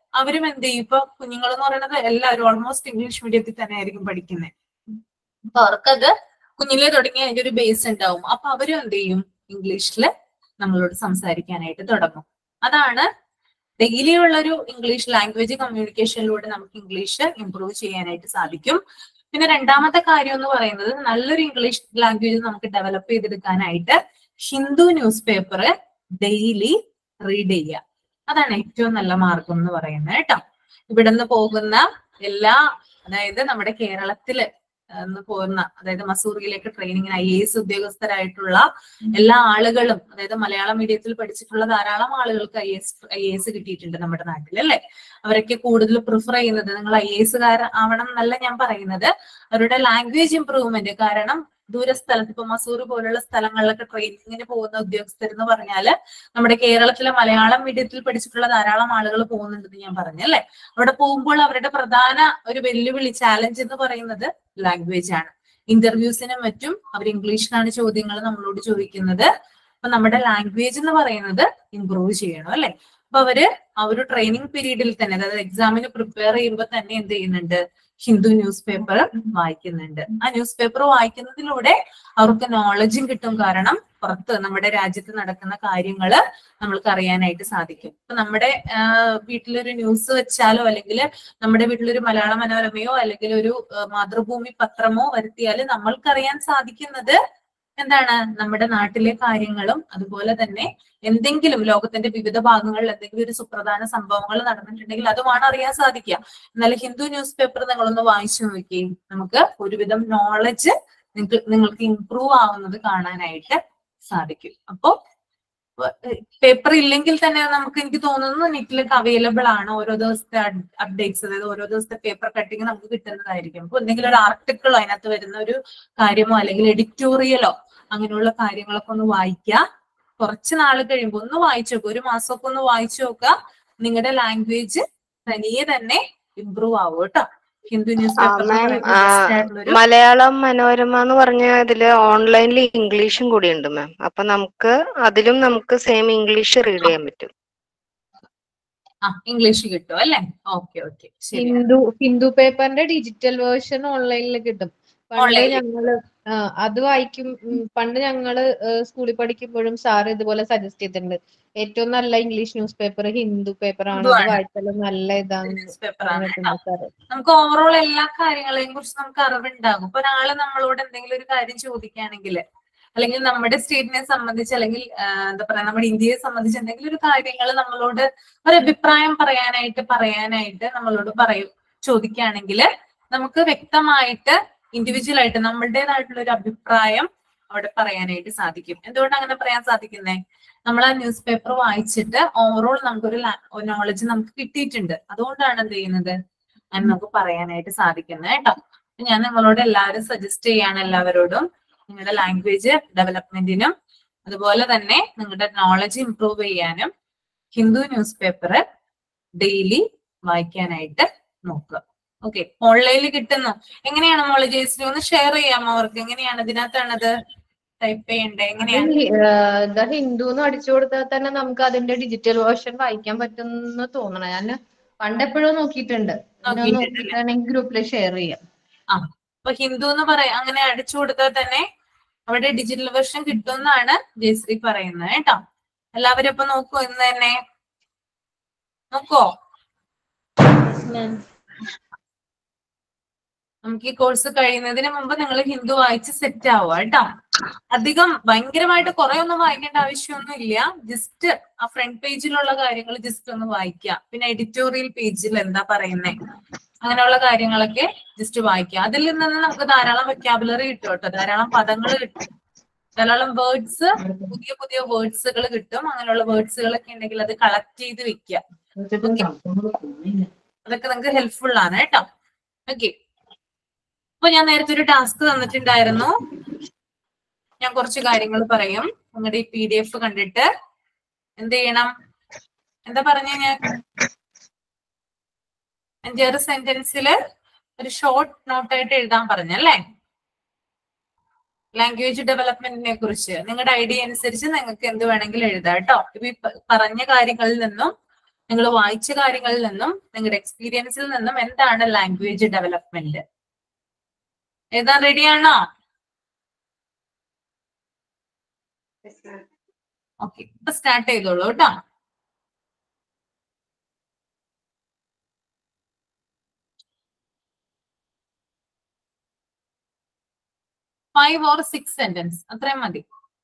A: അവരും എന്ത് ചെയ്യും ഇപ്പൊ കുഞ്ഞുങ്ങൾ എന്ന് പറയുന്നത് എല്ലാവരും ഓൾമോസ്റ്റ് ഇംഗ്ലീഷ് മീഡിയത്തിൽ തന്നെ ആയിരിക്കും പഠിക്കുന്നത് അപ്പൊ അവർക്കത് കുഞ്ഞിലെ തുടങ്ങി അതിന്റെ ഒരു ബേസ് ഉണ്ടാവും അപ്പൊ അവരും എന്ത് ചെയ്യും ഇംഗ്ലീഷിൽ നമ്മളോട് സംസാരിക്കാനായിട്ട് തുടങ്ങും അതാണ് ഡെയിലി ഉള്ളൊരു ഇംഗ്ലീഷ് ലാംഗ്വേജ് കമ്മ്യൂണിക്കേഷനിലൂടെ നമുക്ക് ഇംഗ്ലീഷ് ഇംപ്രൂവ് ചെയ്യാനായിട്ട് സാധിക്കും പിന്നെ രണ്ടാമത്തെ കാര്യം എന്ന് പറയുന്നത് നല്ലൊരു ഇംഗ്ലീഷ് ലാംഗ്വേജ് നമുക്ക് ഡെവലപ്പ് ചെയ്തെടുക്കാനായിട്ട് Hindu newspaper daily read ചെയ്യുക അതാണ് ഏറ്റവും നല്ല മാർഗം എന്ന് പറയുന്നത് കേട്ടോ ഇവിടുന്ന് പോകുന്ന എല്ലാ അതായത് നമ്മുടെ കേരളത്തില് നിന്ന് പോകുന്ന അതായത് മസൂറിയിലേക്ക് ട്രെയിനിങ്ങിന് ഐ എ എസ് ഉദ്യോഗസ്ഥരായിട്ടുള്ള എല്ലാ ആളുകളും അതായത് മലയാളം മീഡിയത്തിൽ പഠിച്ചിട്ടുള്ള ധാരാളം ആളുകൾക്ക് I S I A S കിട്ടിയിട്ടുണ്ട് നമ്മുടെ നാട്ടിൽ അല്ലെ അവരൊക്കെ കൂടുതൽ പ്രിഫർ ചെയ്യുന്നത് നിങ്ങൾ ഐ എ എസുകാർ ആവണം എന്നല്ല ഞാൻ പറയുന്നത് അവരുടെ ലാംഗ്വേജ് ഇംപ്രൂവ്മെന്റ് കാരണം ദൂരസ്ഥലത്ത് ഇപ്പൊ മസൂർ പോലുള്ള സ്ഥലങ്ങളിലൊക്കെ ട്രെയിനിങ്ങിന് പോകുന്ന ഉദ്യോഗസ്ഥർ എന്ന് പറഞ്ഞാല് നമ്മുടെ കേരളത്തിലെ മലയാളം മീഡിയത്തിൽ പഠിച്ചിട്ടുള്ള ധാരാളം ആളുകൾ പോകുന്നുണ്ടെന്ന് ഞാൻ പറഞ്ഞല്ലേ അവിടെ പോകുമ്പോൾ അവരുടെ പ്രധാന ഒരു വെല്ലുവിളി ചാലഞ്ച് എന്ന് പറയുന്നത് ലാംഗ്വേജ് ആണ് ഇന്റർവ്യൂസിനും മറ്റും അവർ ഇംഗ്ലീഷിലാണ് ചോദ്യങ്ങൾ നമ്മളോട് ചോദിക്കുന്നത് അപ്പൊ നമ്മുടെ ലാംഗ്വേജ് എന്ന് പറയുന്നത് ഇംപ്രൂവ് ചെയ്യണം അല്ലെ അപ്പൊ അവര് ആ ഒരു ട്രെയിനിങ് പീരീഡിൽ തന്നെ അതായത് എക്സാമിന് പ്രിപ്പയർ ചെയ്യുമ്പോൾ തന്നെ എന്ത് ചെയ്യുന്നുണ്ട് ഹിന്ദു ന്യൂസ് പേപ്പർ വായിക്കുന്നുണ്ട് ആ ന്യൂസ് പേപ്പർ വായിക്കുന്നതിലൂടെ അവർക്ക് നോളജും കിട്ടും കാരണം പുറത്ത് നമ്മുടെ രാജ്യത്ത് നടക്കുന്ന കാര്യങ്ങൾ നമ്മൾക്ക് അറിയാനായിട്ട് സാധിക്കും ഇപ്പൊ നമ്മുടെ ആഹ് വീട്ടിലൊരു ന്യൂസ് വെച്ചാലോ അല്ലെങ്കിൽ നമ്മുടെ വീട്ടിലൊരു മലയാള മനോരമയോ അല്ലെങ്കിൽ ഒരു ആഹ് മാതൃഭൂമി പത്രമോ വരുത്തിയാൽ നമ്മൾക്കറിയാൻ സാധിക്കുന്നത് എന്താണ് നമ്മുടെ നാട്ടിലെ കാര്യങ്ങളും അതുപോലെ തന്നെ എന്തെങ്കിലും ലോകത്തിന്റെ വിവിധ ഭാഗങ്ങളിൽ എന്തെങ്കിലും ഒരു സുപ്രധാന സംഭവങ്ങൾ നടന്നിട്ടുണ്ടെങ്കിൽ അതുമാണ് അറിയാൻ സാധിക്കുക എന്നാൽ ഹിന്ദു ന്യൂസ് പേപ്പർ നിങ്ങളൊന്ന് വായിച്ചു നോക്കുകയും നമുക്ക് ഒരുവിധം നോളജ് നിങ്ങൾക്ക് നിങ്ങൾക്ക് ഇംപ്രൂവ് ആവുന്നത് കാണാനായിട്ട് സാധിക്കും അപ്പോ പേപ്പർ ഇല്ലെങ്കിൽ തന്നെ നമുക്ക് എനിക്ക് തോന്നുന്നു നെറ്റിലൊക്കെ അവൈലബിൾ ആണ് ഓരോ ദിവസത്തെ അപ്ഡേറ്റ്സ് അതായത് ഓരോ ദിവസത്തെ പേപ്പർ കട്ടിങ് നമുക്ക് കിട്ടുന്നതായിരിക്കും അപ്പൊ എന്തെങ്കിലും ഒരു ആർട്ടിക്കിളോ അതിനകത്ത് വരുന്ന ഒരു കാര്യമോ അല്ലെങ്കിൽ എഡിറ്റോറിയലോ അങ്ങനെയുള്ള കാര്യങ്ങളൊക്കെ ഒന്ന് വായിക്കുക കുറച്ച് നാൾ കഴിയുമ്പോൾ ഒന്ന് വായിച്ചു നോക്കുക ഒരു മാസമൊക്കെ ഒന്ന് വായിച്ചു നോക്കുക നിങ്ങളുടെ ലാംഗ്വേജ് തനിയെ തന്നെ ഇമ്പ്രൂവ് ആവും കേട്ടോ ഹിന്ദു ന്യൂസ്
I: ആ
A: പേപ്പർ
I: മാം മലയാളം മനോരമ എന്ന് പറഞ്ഞ ഇതില് ഓൺലൈനിൽ ഇംഗ്ലീഷും കൂടി ഉണ്ട് മാം അപ്പൊ നമുക്ക് അതിലും നമുക്ക് സെയിം ഇംഗ്ലീഷ് റീഡ് ചെയ്യാൻ പറ്റും
A: ആ ഇംഗ്ലീഷ് കിട്ടും അല്ലേ ഓക്കെ ഓക്കെ ശരി
H: ഹിന്ദു ഹിന്ദു പേപ്പറിന്റെ ഡിജിറ്റൽ വേർഷൻ ഓൺലൈനിൽ കിട്ടും പണ്ട്
A: Online ല്.
H: ഞങ്ങള് ആ, അത് വായിക്കും ഉം, പണ്ട് ഞങ്ങള് സ്കൂളിൽ പഠിക്കുമ്പോഴും സാർ ഇതുപോലെ സജസ്റ്റ് ചെയ്തിട്ടുണ്ട് ഏറ്റവും നല്ല English newspaper Hindu paper ആണ് അത്
A: ഹിന്ദു ആണ്.
H: വായിച്ചാലും നല്ല ഇതാന്ന്
A: ന്യൂസ് പേപ്പർ ആണ് കേട്ടോ
H: പറഞ്ഞിട്ടുണ്ട് സാറ്
A: നമുക്ക് ഓവറോൾ എല്ലാ കാര്യങ്ങളെയും കുറിച്ച് നമുക്ക് അറിവുണ്ടാകും ഇപ്പൊ ഒരാള് നമ്മളോട് എന്തെങ്കിലും ഒരു കാര്യം ചോദിക്കുകയാണെങ്കിൽ അല്ലെങ്കിൽ നമ്മുടെ സ്റ്റേറ്റിനെ സംബന്ധിച്ച് അല്ലെങ്കിൽ ആ, എന്താ പറയാ നമ്മുടെ ഇന്ത്യയെ സംബന്ധിച്ച് എന്തെങ്കിലും ഒരു കാര്യങ്ങൾ നമ്മളോട് ഒരു അഭിപ്രായം പറയാനായിട്ട് പറയാനായിട്ട് നമ്മളോട് പറയും ചോദിക്കുകയാണെങ്കിൽ നമുക്ക് വ്യക്തമായിട്ട് ഇൻഡിവിജ്വൽ ആയിട്ട് നമ്മളുടേതായിട്ടുള്ള ഒരു അഭിപ്രായം അവിടെ പറയാനായിട്ട് സാധിക്കും എന്തുകൊണ്ട് അങ്ങനെ പറയാൻ സാധിക്കുന്നേ നമ്മൾ ആ ന്യൂസ് പേപ്പർ വായിച്ചിട്ട് ഓവറോൾ നമുക്കൊരു നോളജ് നമുക്ക് കിട്ടിയിട്ടുണ്ട് അതുകൊണ്ടാണ് എന്ത് ചെയ്യുന്നത് അങ്ങനെ നമുക്ക് പറയാനായിട്ട് സാധിക്കുന്നത് കേട്ടോ അപ്പൊ ഞാൻ നിങ്ങളോട് എല്ലാവരും സജസ്റ്റ് ചെയ്യാണ് എല്ലാവരോടും നിങ്ങളുടെ ലാംഗ്വേജ് ഡെവലപ്മെന്റിനും അതുപോലെ തന്നെ നിങ്ങളുടെ നോളജ് ഇംപ്രൂവ് ചെയ്യാനും ഹിന്ദു ന്യൂസ് പേപ്പർ ഡെയിലി വായിക്കാനായിട്ട് നോക്കുക ഓക്കെ ഓൺലൈനിൽ കിട്ടുന്നു എങ്ങനെയാണ് മോള് ജയശ്രീ ഒന്ന് ഷെയർ ചെയ്യാമോ അവർക്ക് എങ്ങനെയാണ് ഇതിനകത്താണത് ടൈപ്പ് ചെയ്യണ്ടേ എങ്ങനെയാണ്
H: ദ ഹിന്ദു എന്ന് അടിച്ചു കൊടുത്താൽ തന്നെ നമുക്ക് അതിന്റെ ഡിജിറ്റൽ വേർഷൻ വായിക്കാൻ പറ്റുമെന്ന് തോന്നണം ഞാൻ പണ്ട് എപ്പോഴും നോക്കിയിട്ടുണ്ട്
A: നോക്കിയിട്ടുണ്ട്
H: നോക്കിയിട്ടാണെങ്കിൽ ഗ്രൂപ്പിൽ ഷെയർ ചെയ്യാം
A: ആ അപ്പൊ ഹിന്ദു എന്ന് പറയാം അങ്ങനെ അടിച്ചു കൊടുത്താൽ തന്നെ അവിടെ ഡിജിറ്റൽ വെർഷൻ കിട്ടുമെന്നാണ് ജയശ്രീ പറയുന്നത് കേട്ടോ എല്ലാവരും ഇപ്പൊ നോക്കൂ ഇന്ന് തന്നെ നോക്കോ
D: മാം
A: നമുക്ക് ഈ കോഴ്സ് കഴിയുന്നതിന് മുമ്പ് നിങ്ങൾ ഹിന്ദു വായിച്ച് സെറ്റ് ആവുക കേട്ടോ അധികം ഭയങ്കരമായിട്ട് കുറെ ഒന്നും വായിക്കേണ്ട ആവശ്യമൊന്നും ഇല്ല ജസ്റ്റ് ആ ഫ്രണ്ട് പേജിലുള്ള കാര്യങ്ങൾ ജസ്റ്റ് ഒന്ന് വായിക്കുക പിന്നെ എഡിറ്റോറിയൽ പേജിൽ എന്താ പറയുന്നേ അങ്ങനെയുള്ള കാര്യങ്ങളൊക്കെ ജസ്റ്റ് വായിക്കുക അതിൽ നിന്ന് നമുക്ക് ധാരാളം വെക്കാബുലറി കിട്ടും കേട്ടോ ധാരാളം പദങ്ങൾ കിട്ടും ധാരാളം വേർഡ്സ് പുതിയ പുതിയ വേർഡ്സുകൾ കിട്ടും അങ്ങനെയുള്ള വേർഡ്സുകളൊക്കെ ഉണ്ടെങ്കിൽ അത് കളക്ട് ചെയ്ത് വെക്കുക അതൊക്കെ നിങ്ങൾക്ക് ഹെൽപ്ഫുൾ ആണ് കേട്ടോ ഓക്കെ അപ്പൊ ഞാൻ നേരത്തെ ഒരു ടാസ്ക് തന്നിട്ടുണ്ടായിരുന്നു ഞാൻ കുറച്ച് കാര്യങ്ങൾ പറയും നിങ്ങളുടെ ഈ പി ഡി എഫ് കണ്ടിട്ട് എന്ത് ചെയ്യണം എന്താ പറഞ്ഞ ഞാൻ അഞ്ചാറ് സെന്റൻസില് ഒരു ഷോർട്ട് നോട്ടായിട്ട് എഴുതാൻ പറഞ്ഞല്ലേ ലാംഗ്വേജ് ഡെവലപ്മെന്റിനെ കുറിച്ച് നിങ്ങളുടെ ഐഡിയ അനുസരിച്ച് നിങ്ങൾക്ക് എന്ത് വേണമെങ്കിലും എഴുതാം കേട്ടോ ഇപ്പൊ ഈ പ- പറഞ്ഞ കാര്യങ്ങളിൽ നിന്നും നിങ്ങൾ വായിച്ച കാര്യങ്ങളിൽ നിന്നും നിങ്ങളുടെ എക്സ്പീരിയൻസിൽ നിന്നും എന്താണ് ലാംഗ്വേജ് ഡെവലപ്മെന്റ് എഴുതാൻ റെഡിയാണോ ഓക്കെ ഇപ്പൊ സ്റ്റാർട്ട് ചെയ്തോളൂ കേട്ടോ ഫൈവ് ഓർ സിക്സ് സെന്റൻസ് അത്രയും മതി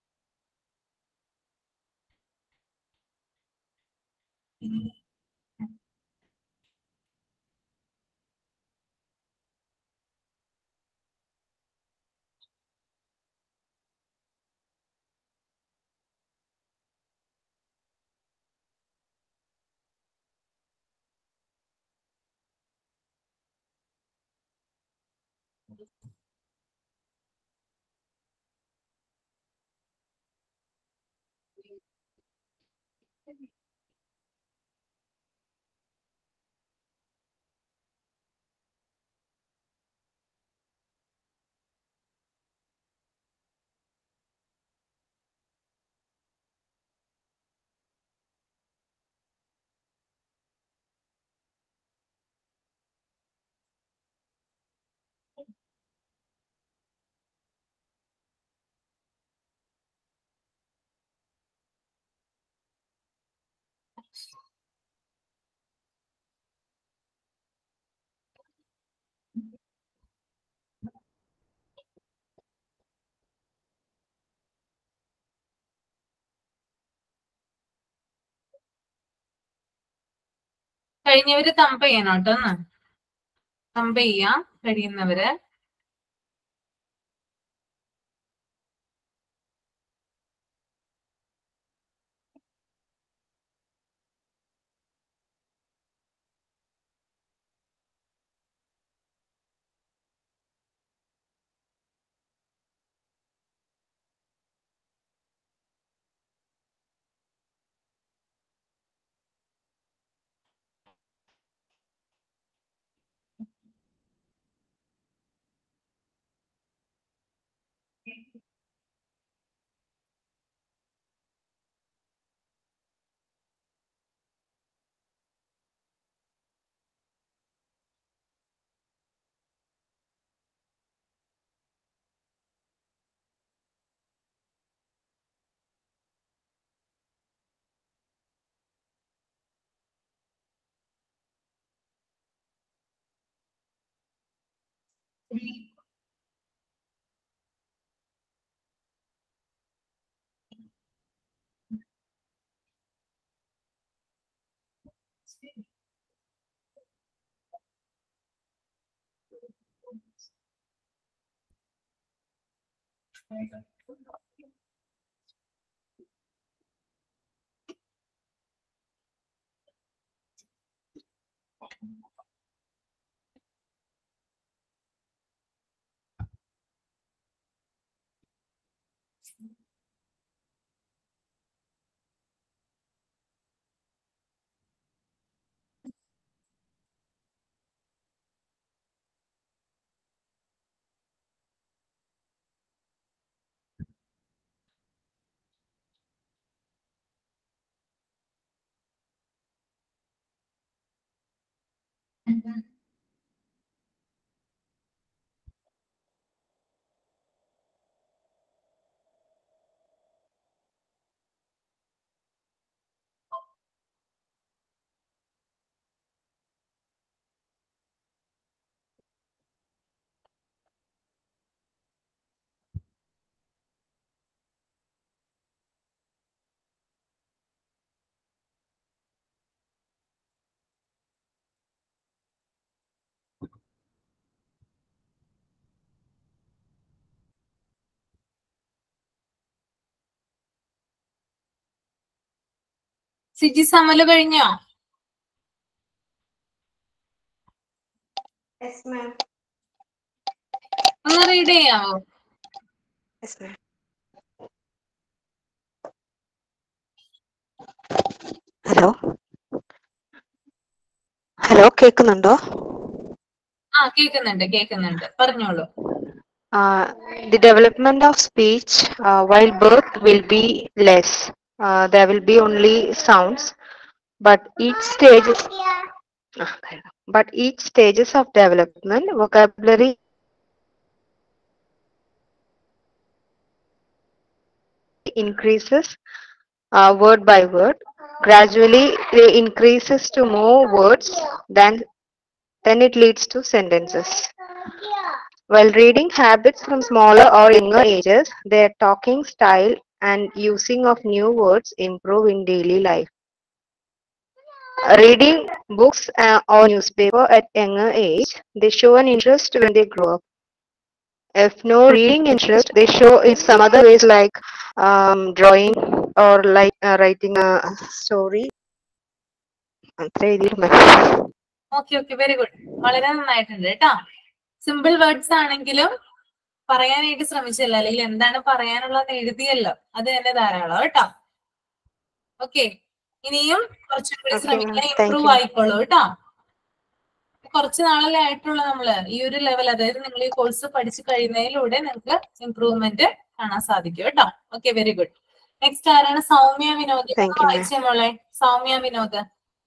A: കഴിഞ്ഞവര് തമ്പ ചെയ്യണം കേട്ടോ ഒന്ന് തമ്പ ചെയ്യാം കഴിയുന്നവര് സിജി സമല് കഴിഞ്ഞോ
E: Yes, ma'am.
A: ഒന്ന് റീഡ് ചെയ്യാവോ
E: Yes, ma'am. ഹലോ ഹലോ കേൾക്കുന്നുണ്ടോ
A: ആ കേൾക്കുന്നുണ്ട് കേൾക്കുന്നുണ്ട് പറഞ്ഞോളൂ
I: Uh, the development of speech uh, while birth will be less. Uh, there will be only sounds. but each stage is Ah, കഴിഞ്ഞു. but each stages of development vocabulary increases uh, word by word gradually it increases to more words than then it leads to sentences while reading habits from smaller or younger ages their talking style and using of new words improve in daily life reading books uh, or newspaper at younger age they show an interest when they grow up if no reading interest they show in some other ways like um, drawing or like uh, writing a story അത്രേ എഴുതിയിരുന്നു
A: okay okay very good വളരെ നന്നായിട്ടുണ്ട് കേട്ടോ simple words ആണെങ്കിലും പറയാനായിട്ട് ശ്രമിച്ചല്ലോ അല്ലെങ്കിൽ എന്താണ് പറയാനുള്ളത് എഴുതിയല്ലോ അത് തന്നെ ധാരാളം കേട്ടോ ഓക്കെ ഇനിയും കുറച്ചും കൂടി
I: Okay,
A: ശ്രമിക്കാൻ
I: ma'am. Thank
A: improve
I: you.
A: ആയിക്കോളൂ കേട്ടോ കുറച്ച് നാളല്ലേ ആയിട്ടുള്ളൂ നമ്മള് ഈ ഒരു ലെവൽ അതായത് നിങ്ങൾ ഈ കോഴ്സ് പഠിച്ചു കഴിയുന്നതിലൂടെ നിങ്ങൾക്ക് ഇമ്പ്രൂവ്മെന്റ് കാണാൻ സാധിക്കും കേട്ടോ ഓക്കെ വെരി ഗുഡ് നെക്സ്റ്റ് ആരാണ് Soumya Vinod
I: Thank you, ma'am.
A: വായിച്ചേ മോളെ Soumya Vinod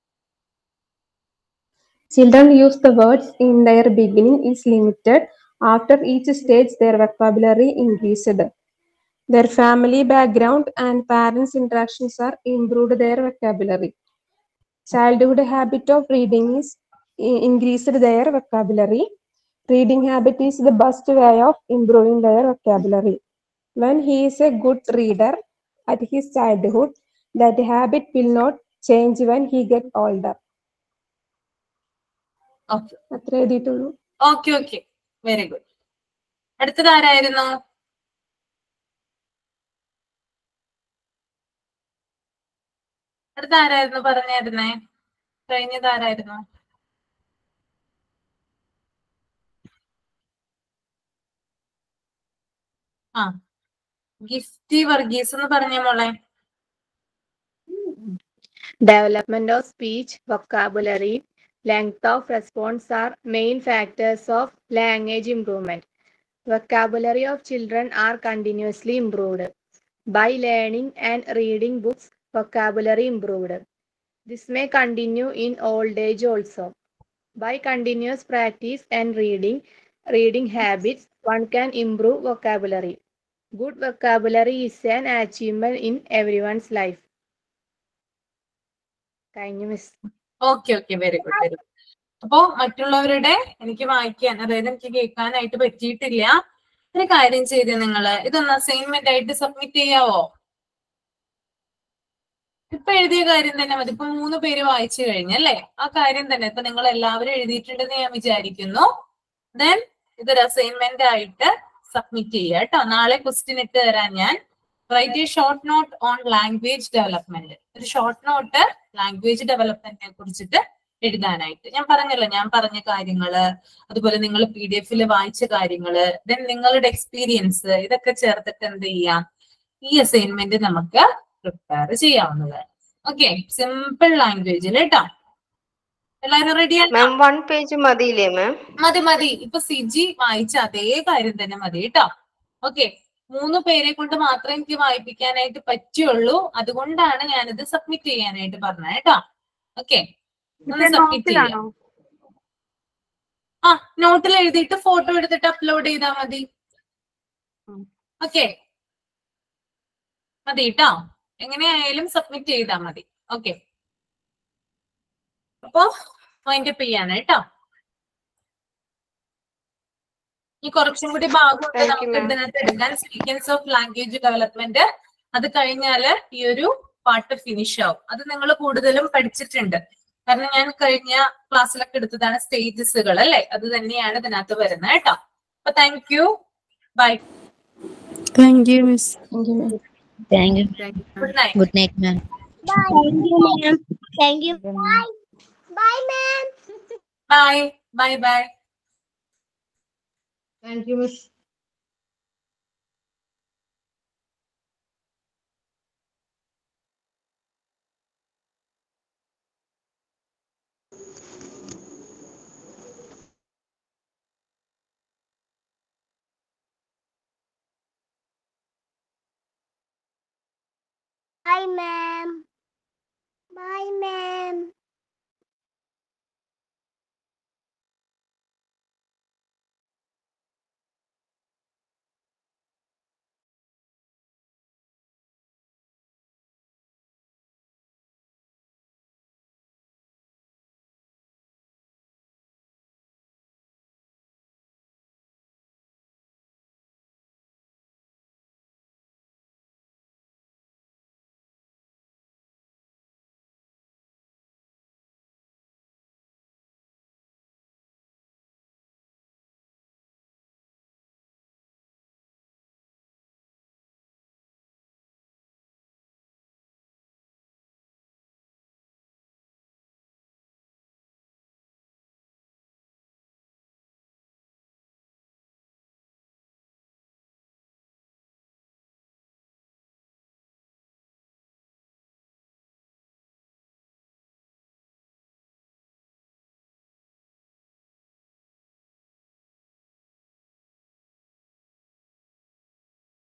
J: Children use the words in their beginning is limited. After each stage, their vocabulary increased. Their family background and parents' interactions are improved their vocabulary. Childhood habit of reading is i- increased their vocabulary. Reading habit is the best way of improving their vocabulary. When he is a good reader at his childhood, that habit will not change when he gets older.
A: Okay
J: അത്ര എഴുതിയിട്ടുള്ളൂ
A: okay okay very good അടുത്തത് ആരായിരുന്നു അടുത്ത ആരായിരുന്നു പറഞ്ഞായിരുന്നേ കഴിഞ്ഞത് ആരായിരുന്നു ആ ഗിഫ്റ്റി വർഗീസ് എന്ന് പറഞ്ഞ മോളെ
K: Development of speech, vocabulary, length of response are main factors of language improvement. Vocabulary of children are continuously improved. By learning and reading books, vocabulary improved. This may continue in old age also. By continuous practice and reading, reading habits, one can improve vocabulary. Good vocabulary is an achievement in everyone's life. കഴിഞ്ഞു miss
A: okay okay very good very good അപ്പോ മറ്റുള്ളവരുടെ എനിക്ക് വായിക്കാൻ അതായത് എനിക്ക് കേൾക്കാനായിട്ട് പറ്റിയിട്ടില്ല ഒരു കാര്യം ചെയ്ത് നിങ്ങള് ഇതൊന്ന് അസൈൻമെന്റ് ആയിട്ട് സബ്മിറ്റ് ചെയ്യാവോ ഇപ്പൊ എഴുതിയ കാര്യം തന്നെ മതി ഇപ്പൊ മൂന്ന് പേര് വായിച്ചു കഴിഞ്ഞല്ലേ ആ കാര്യം തന്നെ ഇപ്പൊ നിങ്ങൾ എല്ലാവരും എഴുതിയിട്ടുണ്ടെന്ന് ഞാൻ വിചാരിക്കുന്നു ദെൻ ഇതൊരു അസൈൻമെന്റ് ആയിട്ട് സബ്മിറ്റ് ചെയ്യുക കേട്ടോ നാളെ ക്വസ്റ്റ്യൻ ഇട്ട് തരാൻ ഞാൻ write a short note on language development ഒരു ഷോർട്ട് നോട്ട് ലാംഗ്വേജ് ഡെവലപ്മെന്റിനെ കുറിച്ചിട്ട് എഴുതാനായിട്ട് ഞാൻ പറഞ്ഞല്ലോ ഞാൻ പറഞ്ഞ കാര്യങ്ങള് അതുപോലെ നിങ്ങൾ പി ഡി എഫിൽ വായിച്ച കാര്യങ്ങള് ദെൻ നിങ്ങളുടെ എക്സ്പീരിയൻസ് ഇതൊക്കെ ചേർത്തിട്ട് എന്ത് ചെയ്യാം ഈ അസൈൻമെന്റ് നമുക്ക് പ്രിപ്പയർ ചെയ്യാവുന്നതാണ് ഓക്കെ സിമ്പിൾ ലാംഗ്വേജിൽ കേട്ടോ എല്ലാരും റെഡിയാണ്
I: മാം വൺ പേജ് മതിയില്ലേ മാം
A: മതി മതി ഇപ്പൊ സിജി വായിച്ച അതേ കാര്യം തന്നെ മതി കേട്ടോ ഓക്കെ മൂന്ന് പേരെ കൊണ്ട് മാത്രമേ എനിക്ക് വായിപ്പിക്കാനായിട്ട് പറ്റുള്ളൂ അതുകൊണ്ടാണ് ഞാനിത് സബ്മിറ്റ് ചെയ്യാനായിട്ട് പറഞ്ഞത് കേട്ടോ ഓക്കെ ഒന്ന് സബ്മിറ്റ് ചെയ്യാം
G: നോട്ടിലാണോ
A: ആ നോട്ടിൽ എഴുതിയിട്ട് ഫോട്ടോ എടുത്തിട്ട് അപ്ലോഡ് ചെയ്താൽ മതി ഓക്കെ മതി കേട്ടോ എങ്ങനെയായാലും സബ്മിറ്റ് ചെയ്താൽ മതി ഓക്കെ അപ്പോ വൈൻഡ് അപ്പ് ചെയ്യാണ് കേട്ടോ ഈ കുറച്ചും കൂടി ഭാഗമുണ്ട്
I: Thank you,
A: നമുക്ക്
I: ma'am.
A: ഇതിനകത്ത് എടുക്കാൻ സീക്വൻസ് ഓഫ് ലാംഗ്വേജ് ഡെവലപ്മെന്റ് അത് കഴിഞ്ഞാല് ഈ ഒരു പാട്ട് ഫിനിഷ് ആവും അത് നിങ്ങൾ കൂടുതലും പഠിച്ചിട്ടുണ്ട് കാരണം ഞാൻ കഴിഞ്ഞ ക്ലാസ്സിലൊക്കെ എടുത്തതാണ് സ്റ്റേജസുകൾ അല്ലെ അത് തന്നെയാണ് ഇതിനകത്ത് വരുന്നത് കേട്ടോ അപ്പൊ thank you bye
L: Thank you, Miss.
D: Thank you
A: good night
D: good night ma'am
B: Thank you, ma'am. Thank you. Bye. Bye, ma'am.
A: Bye bye bye
H: thank you miss
B: Bye, ma'am.